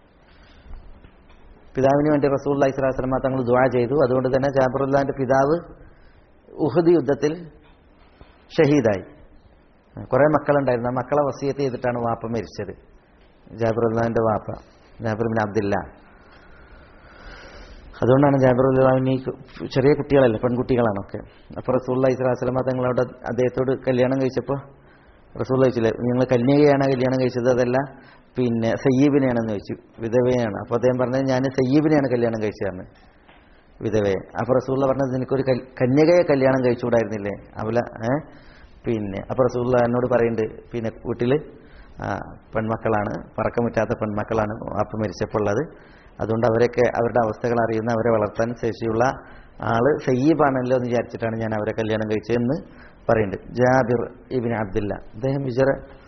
പിതാവിന് വേണ്ടി റസൂൽ അലൈഹി സ്വലാസ്ലമ തങ്ങൾ ദുആ ചെയ്തു അതുകൊണ്ട് തന്നെ ജാബിറുല്ലാന്റെ പിതാവ് ഉഹദ് യുദ്ധത്തിൽ ഷഹീദായി കുറെ മക്കളുണ്ടായിരുന്നു ആ മക്കളെ വസീയത്ത് ചെയ്തിട്ടാണ് വാപ്പ മരിച്ചത് ജാബിറുല്ലാന്റെ വാപ്പ ജാബിർ ബിൻ അബ്ദില്ല അതുകൊണ്ടാണ് ജാബിറുല്ലാവിന് ഈ ചെറിയ കുട്ടികളല്ല പെൺകുട്ടികളാണൊക്കെ അപ്പോൾ റസൂൽ അലൈഹി സ്വലാസ്ലമ തങ്ങളോട് അദ്ദേഹത്തോട് കല്യാണം കഴിച്ചപ്പോൾ റസൂൽ ചോദിച്ചില്ലേ നിങ്ങൾ കന്യകയാണ് കല്യാണം കഴിച്ചത് അതല്ല പിന്നെ സയ്യീബിനെയാണെന്ന് ചോദിച്ചു വിധവയാണ് അപ്പോൾ അദ്ദേഹം പറഞ്ഞത് ഞാൻ സയ്യീബിനെയാണ് കല്യാണം കഴിച്ചതെന്ന് വിധവയെ അപ്പോൾ റസൂള്ള പറഞ്ഞത് നിനക്കൊരു കൽ- കന്യകയെ കല്യാണം കഴിച്ചുകൂടായിരുന്നില്ലേ അവല ഏ പിന്നെ അപ്പോൾ റസൂള്ള എന്നോട് പറയുന്നുണ്ട് പിന്നെ വീട്ടിൽ പെൺമക്കളാണ് പറക്കമുറ്റാത്ത പെൺമക്കളാണ് വാപ്പ മരിച്ചപ്പോൾ ഉള്ളത് അതുകൊണ്ട് അവരൊക്കെ അവരുടെ അവസ്ഥകൾ അറിയുന്ന അവരെ വളർത്താൻ ശേഷിയുള്ള ആള് സയ്യീബാണല്ലോ എന്ന് വിചാരിച്ചിട്ടാണ് ഞാൻ അവരെ കല്യാണം കഴിച്ചതെന്ന് പറയുന്നുണ്ട് ജാബിർ ഇബിൻ അബ്ദുല്ല അദ്ദേഹം ഹിജറ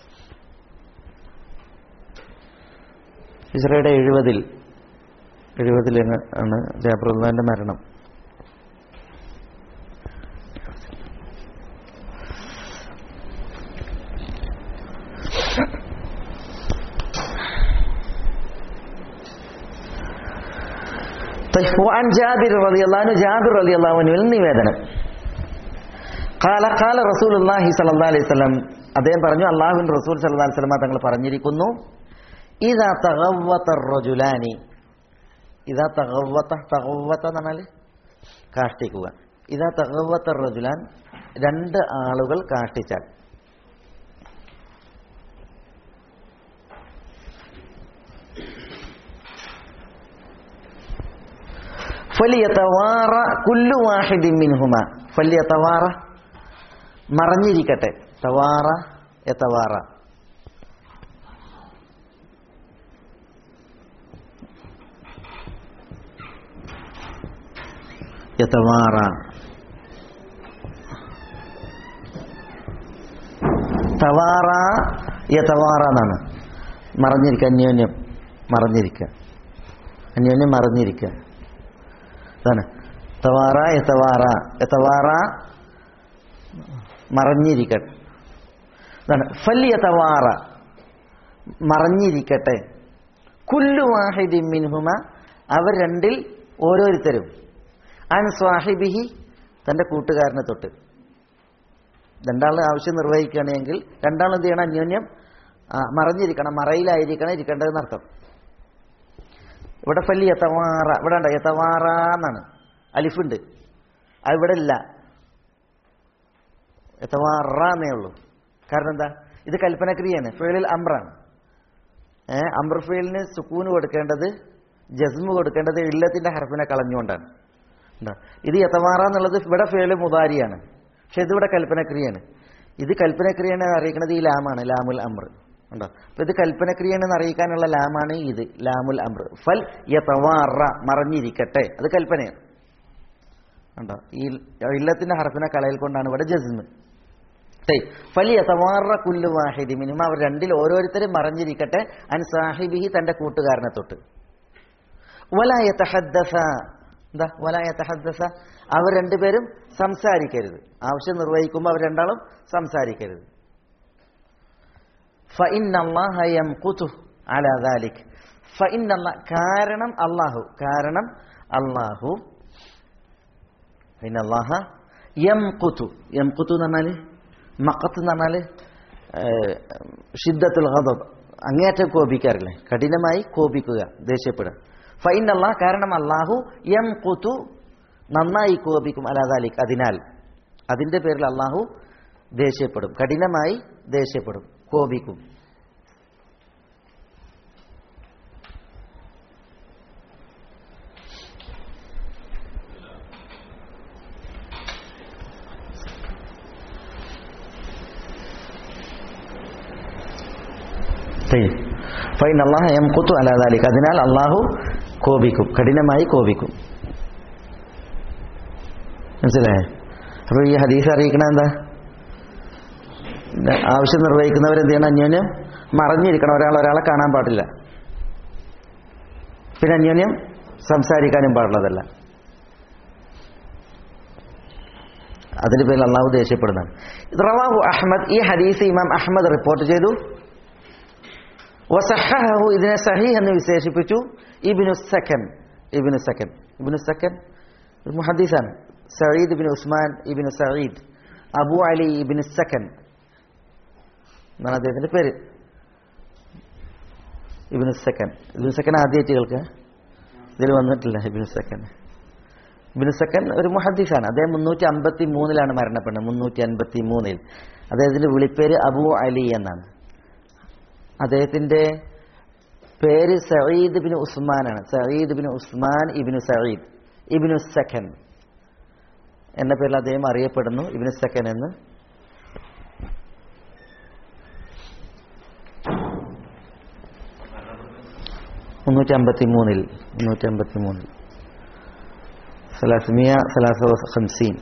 ഹിജറയുടെ എഴുപതിൽ എഴുപതിൽ ആണ് ജാബിറുല്ലാന്റെ മരണം طيب وعن جابر رضي الله عنه جابر رضي الله عنه നിവേദനം قال قال رسول الله صلى الله عليه وسلم അദ്ദേഹം പറഞ്ഞു അള്ളാഹുവിൻ റസൂൽ സല്ലല്ലാഹു അലൈഹി വസല്ലം തങ്ങൾ പറഞ്ഞിരിക്കുന്നു ഇദാ തഗവ്വത റജുലാനി ഇദാ തഗവ്വത തഗവ്വത എന്ന് പറഞ്ഞാൽ കാഷ്ടിക്കുക ഇദാ തഗവ്വത റജുലാൻ രണ്ട് ആളുകൾ കാഷ്ടിച്ചാൽ ഫലിയതവാറ കുല്ലു വാഹിദിൻ മിൻഹുമ ഫലിയതവാറ മറഞ്ഞിരിക്കട്ടെ തവാറ യതവാറ യതവാറ തവാറ യതവാറ എന്നാണ് മറഞ്ഞിരിക്കുക അന്യോന്യം മറഞ്ഞിരിക്കുക അന്യോന്യം മറഞ്ഞിരിക്കുക അതാണ് തവാറ യതവാറ യതവാറ മറഞ്ഞിരിക്കട്ടെ അതാണ് ഫല്യതവാറ മറഞ്ഞിരിക്കട്ടെ കുല്ലു വാഹിദി മിൻഹുമ അവർ രണ്ടിൽ ഓരോരുത്തരും അൻ സ്വാഹിബിഹി തന്റെ കൂട്ടുകാരനെ തൊട്ട് രണ്ടാൾ ആവശ്യം നിർവഹിക്കുകയാണെങ്കിൽ രണ്ടാൾ എന്ത് ചെയ്യണം അന്യോന്യം ആ, മറഞ്ഞിരിക്കണം മറയിലായിരിക്കണം ഇരിക്കേണ്ടതെന്ന് അർത്ഥം ഇവിടെ ഫല്ലി യത്തവാറ ഇവിടെ ഉണ്ട് യത്തവാറ എന്നാണ് അലിഫുണ്ട് അത് ഇവിടെ ഇല്ല യത്തവാറ എന്നേ ഉള്ളൂ കാരണം എന്താ ഇത് കൽപ്പനക്രിയയാണ് ഫേലിൽ അമ്രാണ് ഏഹ് അമ്ര ഫേലിന് സുക്കൂന് കൊടുക്കേണ്ടത് ജസ്മ് കൊടുക്കേണ്ടത് ഇല്ലത്തിന്റെ ഹർഫിനെ കളഞ്ഞുകൊണ്ടാണ് ഉണ്ടോ? ഇത് യത്തവാറ എന്നുള്ളത് ഇവിടെ ഫേല് മുതാരിയാണ് പക്ഷെ ഇതിവിടെ കൽപ്പനക്രിയയാണ് ഇത് കൽപ്പനക്രിയനെ അറിയിക്കുന്നത് ഈ ലാമാണ് ലാമുൽ അമ്ര ഉണ്ടോ അപ്പൊ ഇത് കൽപ്പനക്രിയണെന്ന് അറിയിക്കാനുള്ള ലാമാണ് ഇത് ലാമുൽ അമ്ര ഫൽ യതവാറ മറഞ്ഞിരിക്കട്ടെ അത് കൽപ്പനയാണ് ഉണ്ടോ ഈ ഇല്ലത്തിന്റെ ഹർഫിനെ കളയൽ കൊണ്ടാണ് ഇവിടെ ജസ്മ് ഫലിയ തവാറ കുല്ലു വാഹിദി മിനിമ അവർ രണ്ടിൽ ഓരോരുത്തരും മറഞ്ഞിരിക്കട്ടെ അൻ സാഹിബിഹി തന്റെ കൂട്ടുകാരനെ തൊട്ട് വലായ തഹദ്ദസ എന്താ വലായ തഹദ്ദസ അവർ രണ്ടുപേരും സംസാരിക്കരുത് ആവശ്യം നിർവഹിക്കുമ്പോൾ അവർ രണ്ടാളും സംസാരിക്കരുത് ഫഇന്ന അല്ലാഹ യംഖുതു അലാ ദാലിക് ഫഇന്ന അല്ലാഹ് കാരണം അല്ലാഹു കാരണം അല്ലാഹു ഫഇന്ന അല്ലാഹ യംഖുതു യംഖുതു എന്ന് പറഞ്ഞാൽ മഖത്ത് എന്ന് പറഞ്ഞാൽ ഷിദ്ദത്തുൽ ഗദബ് അങ്ങേയറ്റം കോപിക്കാറില്ലേ കഠിനമായി കോപിക്കുക ദേഷ്യപ്പെടുക ഫൈൻ അള്ളാഹ് കാരണം അള്ളാഹു യം കുതു നന്നായി കോപിക്കും അലാദാലിക് അതിനാൽ അതിന്റെ പേരിൽ അള്ളാഹു ദേഷ്യപ്പെടും കഠിനമായി ദേഷ്യപ്പെടും കോപിക്കും ഫൈൻ അള്ളാഹ് എം കുത്തു അലാദാലിക്ക് അതിനാൽ അള്ളാഹു കോപിക്കും കഠിനമായി കോപിക്കും മനസ്സിലായേ അപ്പൊ ഈ ഹദീസ് അറിയിക്കണ എന്താ ആവശ്യം നിർവഹിക്കുന്നവരെന്ത് ചെയ്യണം അന്യോന്യം മറഞ്ഞിരിക്കണം ഒരാൾ ഒരാളെ കാണാൻ പാടില്ല പിന്നെ അന്യോന്യം സംസാരിക്കാനും പാടുള്ളതല്ല അതിന്റെ പേരിൽ അള്ളാഹു ദേഷ്യപ്പെടുന്നതാണ് ഇത് റവാഹു അഹമ്മദ് ഈ ഹദീസ് ഇമാം അഹമ്മദ് റിപ്പോർട്ട് ചെയ്തു വസഹഹു ഇതിനെ സഹീഹ് എന്ന് വിശേഷിപ്പിച്ചു ഇബിനു സക്കൻ ഇബിനു സക്കൻ ഇബിനു സക്കൻ ഒരു മുഹദ്ദീസാണ് സഈദ് ഇബിൻ ഉസ്മാൻ ഇബിനു സഈദ് അബു അലി ഇബിനു സക്കൻ എന്നാണ് അദ്ദേഹത്തിന്റെ പേര് ഇബിനു സക്കൻ ഇബിനു സക്കൻ ആദ്യമായിട്ട് കേൾക്കുക ഇതിൽ വന്നിട്ടില്ല ഇബിനു സക്കൻ ഇബിനു സക്കൻ ഒരു മുഹദ്ദീസാണ് അദ്ദേഹം മുന്നൂറ്റി അമ്പത്തി മൂന്നിലാണ് മരണപ്പെടുന്നത് മുന്നൂറ്റി അൻപത്തി മൂന്നിൽ അദ്ദേഹത്തിന്റെ വിളിപ്പേര് അബു അലി എന്നാണ് അദ്ദേഹത്തിന്റെ പേര് സഈദ് ബിൻ ഉസ്മാനാണ് സഈദ് ബിൻ ഉസ്മാൻ ഇബിനു സഈദ് ഇബിനു സഖൻ എന്ന പേരിൽ അദ്ദേഹം അറിയപ്പെടുന്നു ഇബിനു സഖൻ എന്ന് മുന്നൂറ്റി അമ്പത്തി മൂന്നിൽ മുന്നൂറ്റി അമ്പത്തി മൂന്നിൽ സലാസ്മിയ സലാസ ഹംസീൻ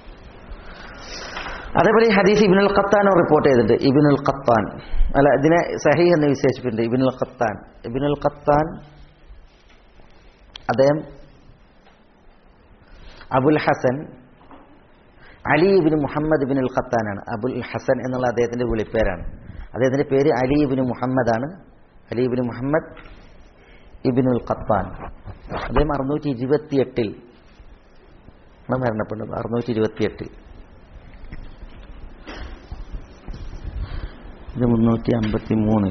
അതേപോലെ ഈ ഹദീസ് ഇബിനുൽ ഖത്താൻ റിപ്പോർട്ട് ചെയ്തിട്ടുണ്ട് ഇബിനുൽ ഖത്താൻ അല്ല ഇതിനെ സഹീഹ് എന്ന് വിശേഷിപ്പിച്ചിട്ടുണ്ട് ഇബിനുൽ ഖത്താൻ ഇബിനുൽ ഖത്താൻ അദ്ദേഹം അബുൽ ഹസൻ അലി ഇബിൻ മുഹമ്മദ് ഇബിനുൽ ഖത്താനാണ് അബുൽ ഹസൻ എന്നുള്ള അദ്ദേഹത്തിന്റെ വിളിപ്പേരാണ് അദ്ദേഹത്തിന്റെ പേര് അലി ഇബിൻ മുഹമ്മദ് ആണ് അലി ഇബിൻ മുഹമ്മദ് ഇബിനുൽ ഖത്താൻ അദ്ദേഹം അറുന്നൂറ്റി ഇരുപത്തിയെട്ടിൽ മരണപ്പെടുന്നത് അറുന്നൂറ്റി ഇരുപത്തിയെട്ടിൽ ഇത് മുന്നൂറ്റി അമ്പത്തി മൂന്നിൽ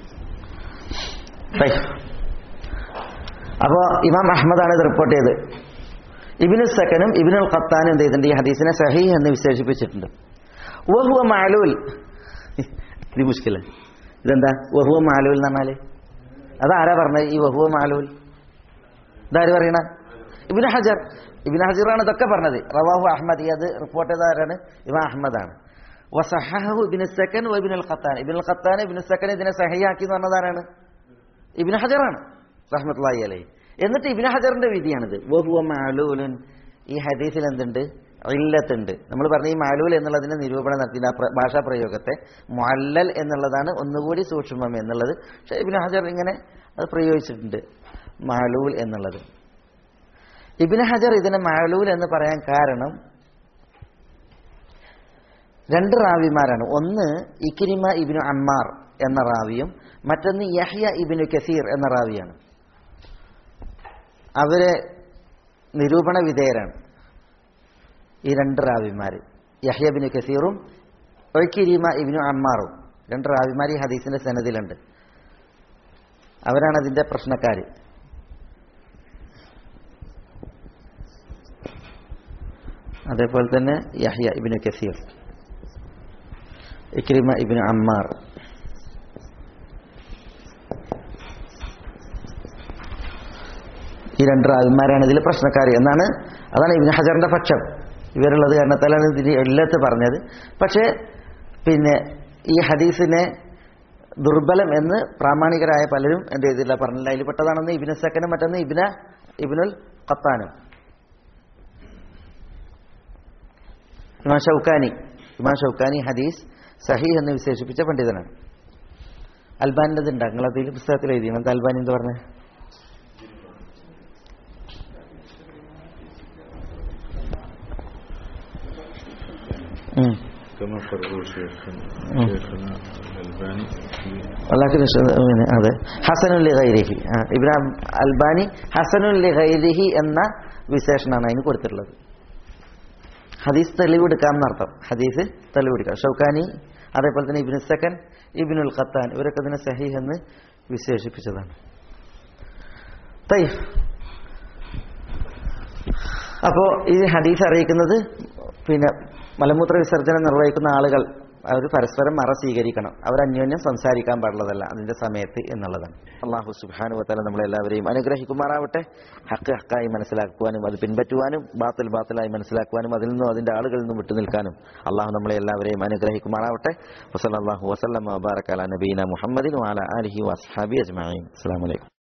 അപ്പോ ഇമാം അഹമ്മദാണ് ഇത് റിപ്പോർട്ട് ചെയ്ത് ഇബിനു സക്കനും ഇബിനുൽ ഖത്താനും എന്ത് ചെയ്തിട്ടുണ്ട് ഈ ഹദീസിനെ സഹി എന്ന് വിശേഷിപ്പിച്ചിട്ടുണ്ട് വഹുവ മാലൂൽ ഇത് മുഷ്കില ഇതെന്താ വഹുവ മാലൂൽ എന്ന് പറഞ്ഞാല് അതാരാ പറഞ്ഞത് ഈ വഹുവ മാലൂൽ ഇതാര് പറയണ ഇബിന് ഹജർ ഇബിന് ഹജറാണ് ഇതൊക്കെ പറഞ്ഞത് റവാഹു അഹമ്മദ് അത് റിപ്പോർട്ട് ചെയ്ത ആരാണ് ഇമാം അഹമ്മദാണ് വസഹഹു ഇബ്നു സക്കൻ വഇബ്നുൽ ഖത്താൻ ഇബ്നുൽ ഖത്താൻ ഇബ്നു സക്കൻ ഇതിനെ സഹിയാക്കി എന്ന് പറഞ്ഞതാരാണ് ഇബ്നു ഹജറാണ് റഹ്മത്തുള്ളാഹി അലൈഹി എന്നിട്ട് ഇബ്നു ഹജറിന്റെ വിധിയാണിത് വഹുവ മാലൂലുൻ ഈ ഹദീസിൽ എന്തുണ്ട് ഇല്ലത്തുണ്ട് നമ്മൾ പറഞ്ഞ ഈ മാലൂൽ എന്നുള്ളതിന്റെ നിരൂപണം നടത്തിയ ഭാഷാ പ്രയോഗത്തെ മുഅല്ലൽ എന്നുള്ളതാണ് ഒന്നുകൂടി സൂക്ഷ്മം എന്നുള്ളത് പക്ഷേ ഇബ്നു ഹജർ ഇങ്ങനെ അത് പ്രയോഗിച്ചിട്ടുണ്ട് മാലൂൽ എന്നുള്ളത് ഇബ്നു ഹജർ ഇതിനെ മാലൂൽ എന്ന് പറയാൻ കാരണം രണ്ട് റാവിമാരാണ് ഒന്ന് ഇക്രിമ ഇബിനു അമ്മാർ എന്ന റാവിയും മറ്റൊന്ന് യഹ്യ ഇബിനു കസീർ എന്ന റാവിയാണ് അവര് നിരൂപണ വിധേയരാണ് ഈ രണ്ട് റാവിമാര് യഹ്യ ബിനു കസീറും ഒയ്ക്കിരിമ ഇബിനു അമ്മാറും രണ്ട് റാവിമാർ ഈ ഹദീസിന്റെ സനദിലുണ്ട് അവരാണ് അതിന്റെ പ്രശ്നക്കാര് അതേപോലെ തന്നെ യഹ്യ ഇബിനു കസീർ ഇക്രിമ ഇബിന് അമ്മാർ ഈ രണ്ട് റാവിമാരാണ് ഇതിൽ പ്രശ്നക്കാർ എന്നാണ് അതാണ് ഇബിന് ഹജറിന്റെ പക്ഷം ഇവരുള്ളത് കാരണത്താലാണ് ഇതിൽ എല്ലാത്ത് പറഞ്ഞത് പക്ഷേ പിന്നെ ഈ ഹദീസിനെ ദുർബലം എന്ന് പ്രാമാണികരായ പലരും എന്ത് ചെയ്തില്ല പറഞ്ഞില്ല അതിൽ പെട്ടതാണെന്ന് ഇബിന് സക്കനും മറ്റൊന്ന് ഇബിന ഇബിനുൽ ഖത്താനും ഇമാം ഷൗക്കാനി ഇമാം ഷൗക്കാനി ഹദീസ് സഹീഹ് എന്ന് വിശേഷിപ്പിച്ച പണ്ഡിതനാണ് അൽബാനിൻ്റെത് ഉണ്ട് നിങ്ങളതിൽ പുസ്തകത്തിൽ എഴുതിയാണ് എന്താ അൽബാനി എന്ന് പറഞ്ഞത് ഉം. كما فرغوا شيخنا مم. شيخنا الألباني في വല്ലാത്ത വിശ്വ- പിന്നെ അതെ ഹസനുൽ ഗൈരിഹി ആ, ഇബ്രാഹിം അൽബാനി ഹസനുൽ ഗൈരിഹി എന്ന വിശേഷണമാണ് അതിന് കൊടുത്തിട്ടുള്ളത് ഹദീസ് തെളിവെടുക്കാം എന്നർത്ഥം ഹദീസ് തെളിവെടുക്കാം ഷൗക്കാനി അതേപോലെ തന്നെ ഇബിന് സെക്കൻ ഇബിനുൽ ഖത്താൻ ഇവരൊക്കെ ഇതിനെ സഹീഹ് എന്ന് വിശേഷിപ്പിച്ചതാണ് തയ്യ് അപ്പോ ഈ ഹദീസ് അറിയിക്കുന്നത് പിന്നെ മലമൂത്ര വിസർജനം നിർവഹിക്കുന്ന ആളുകൾ അവർ പരസ്പരം മറ സ്വീകരിക്കണം അവർ അന്യോന്യം സംസാരിക്കാൻ പാടുള്ളതല്ല അതിന്റെ സമയത്ത് എന്നുള്ളതാണ് അള്ളാഹു സുബാനു വത്താല നമ്മളെല്ലാവരെയും അനുഗ്രഹിക്കുമാറാവട്ടെ ഹക്ക് ഹക്കായി മനസ്സിലാക്കുവാനും അത് പിൻപറ്റുവാനും ബാത്തിൽ ബാത്തിലായി മനസ്സിലാക്കുവാനും അതിൽ നിന്നും അതിന്റെ ആളുകളിൽ നിന്നും വിട്ടുനിൽക്കാനും അള്ളാഹു നമ്മളെ എല്ലാവരെയും അനുഗ്രഹിക്കുമാറാവട്ടെ വസല്ലാഹു വസ്ലം വബാറക്കാല നബീന മുഹമ്മദിൻ വാല അലഹി വസ്ഹാബി അജ്മാൻ അസ്സാം വലൈക്കും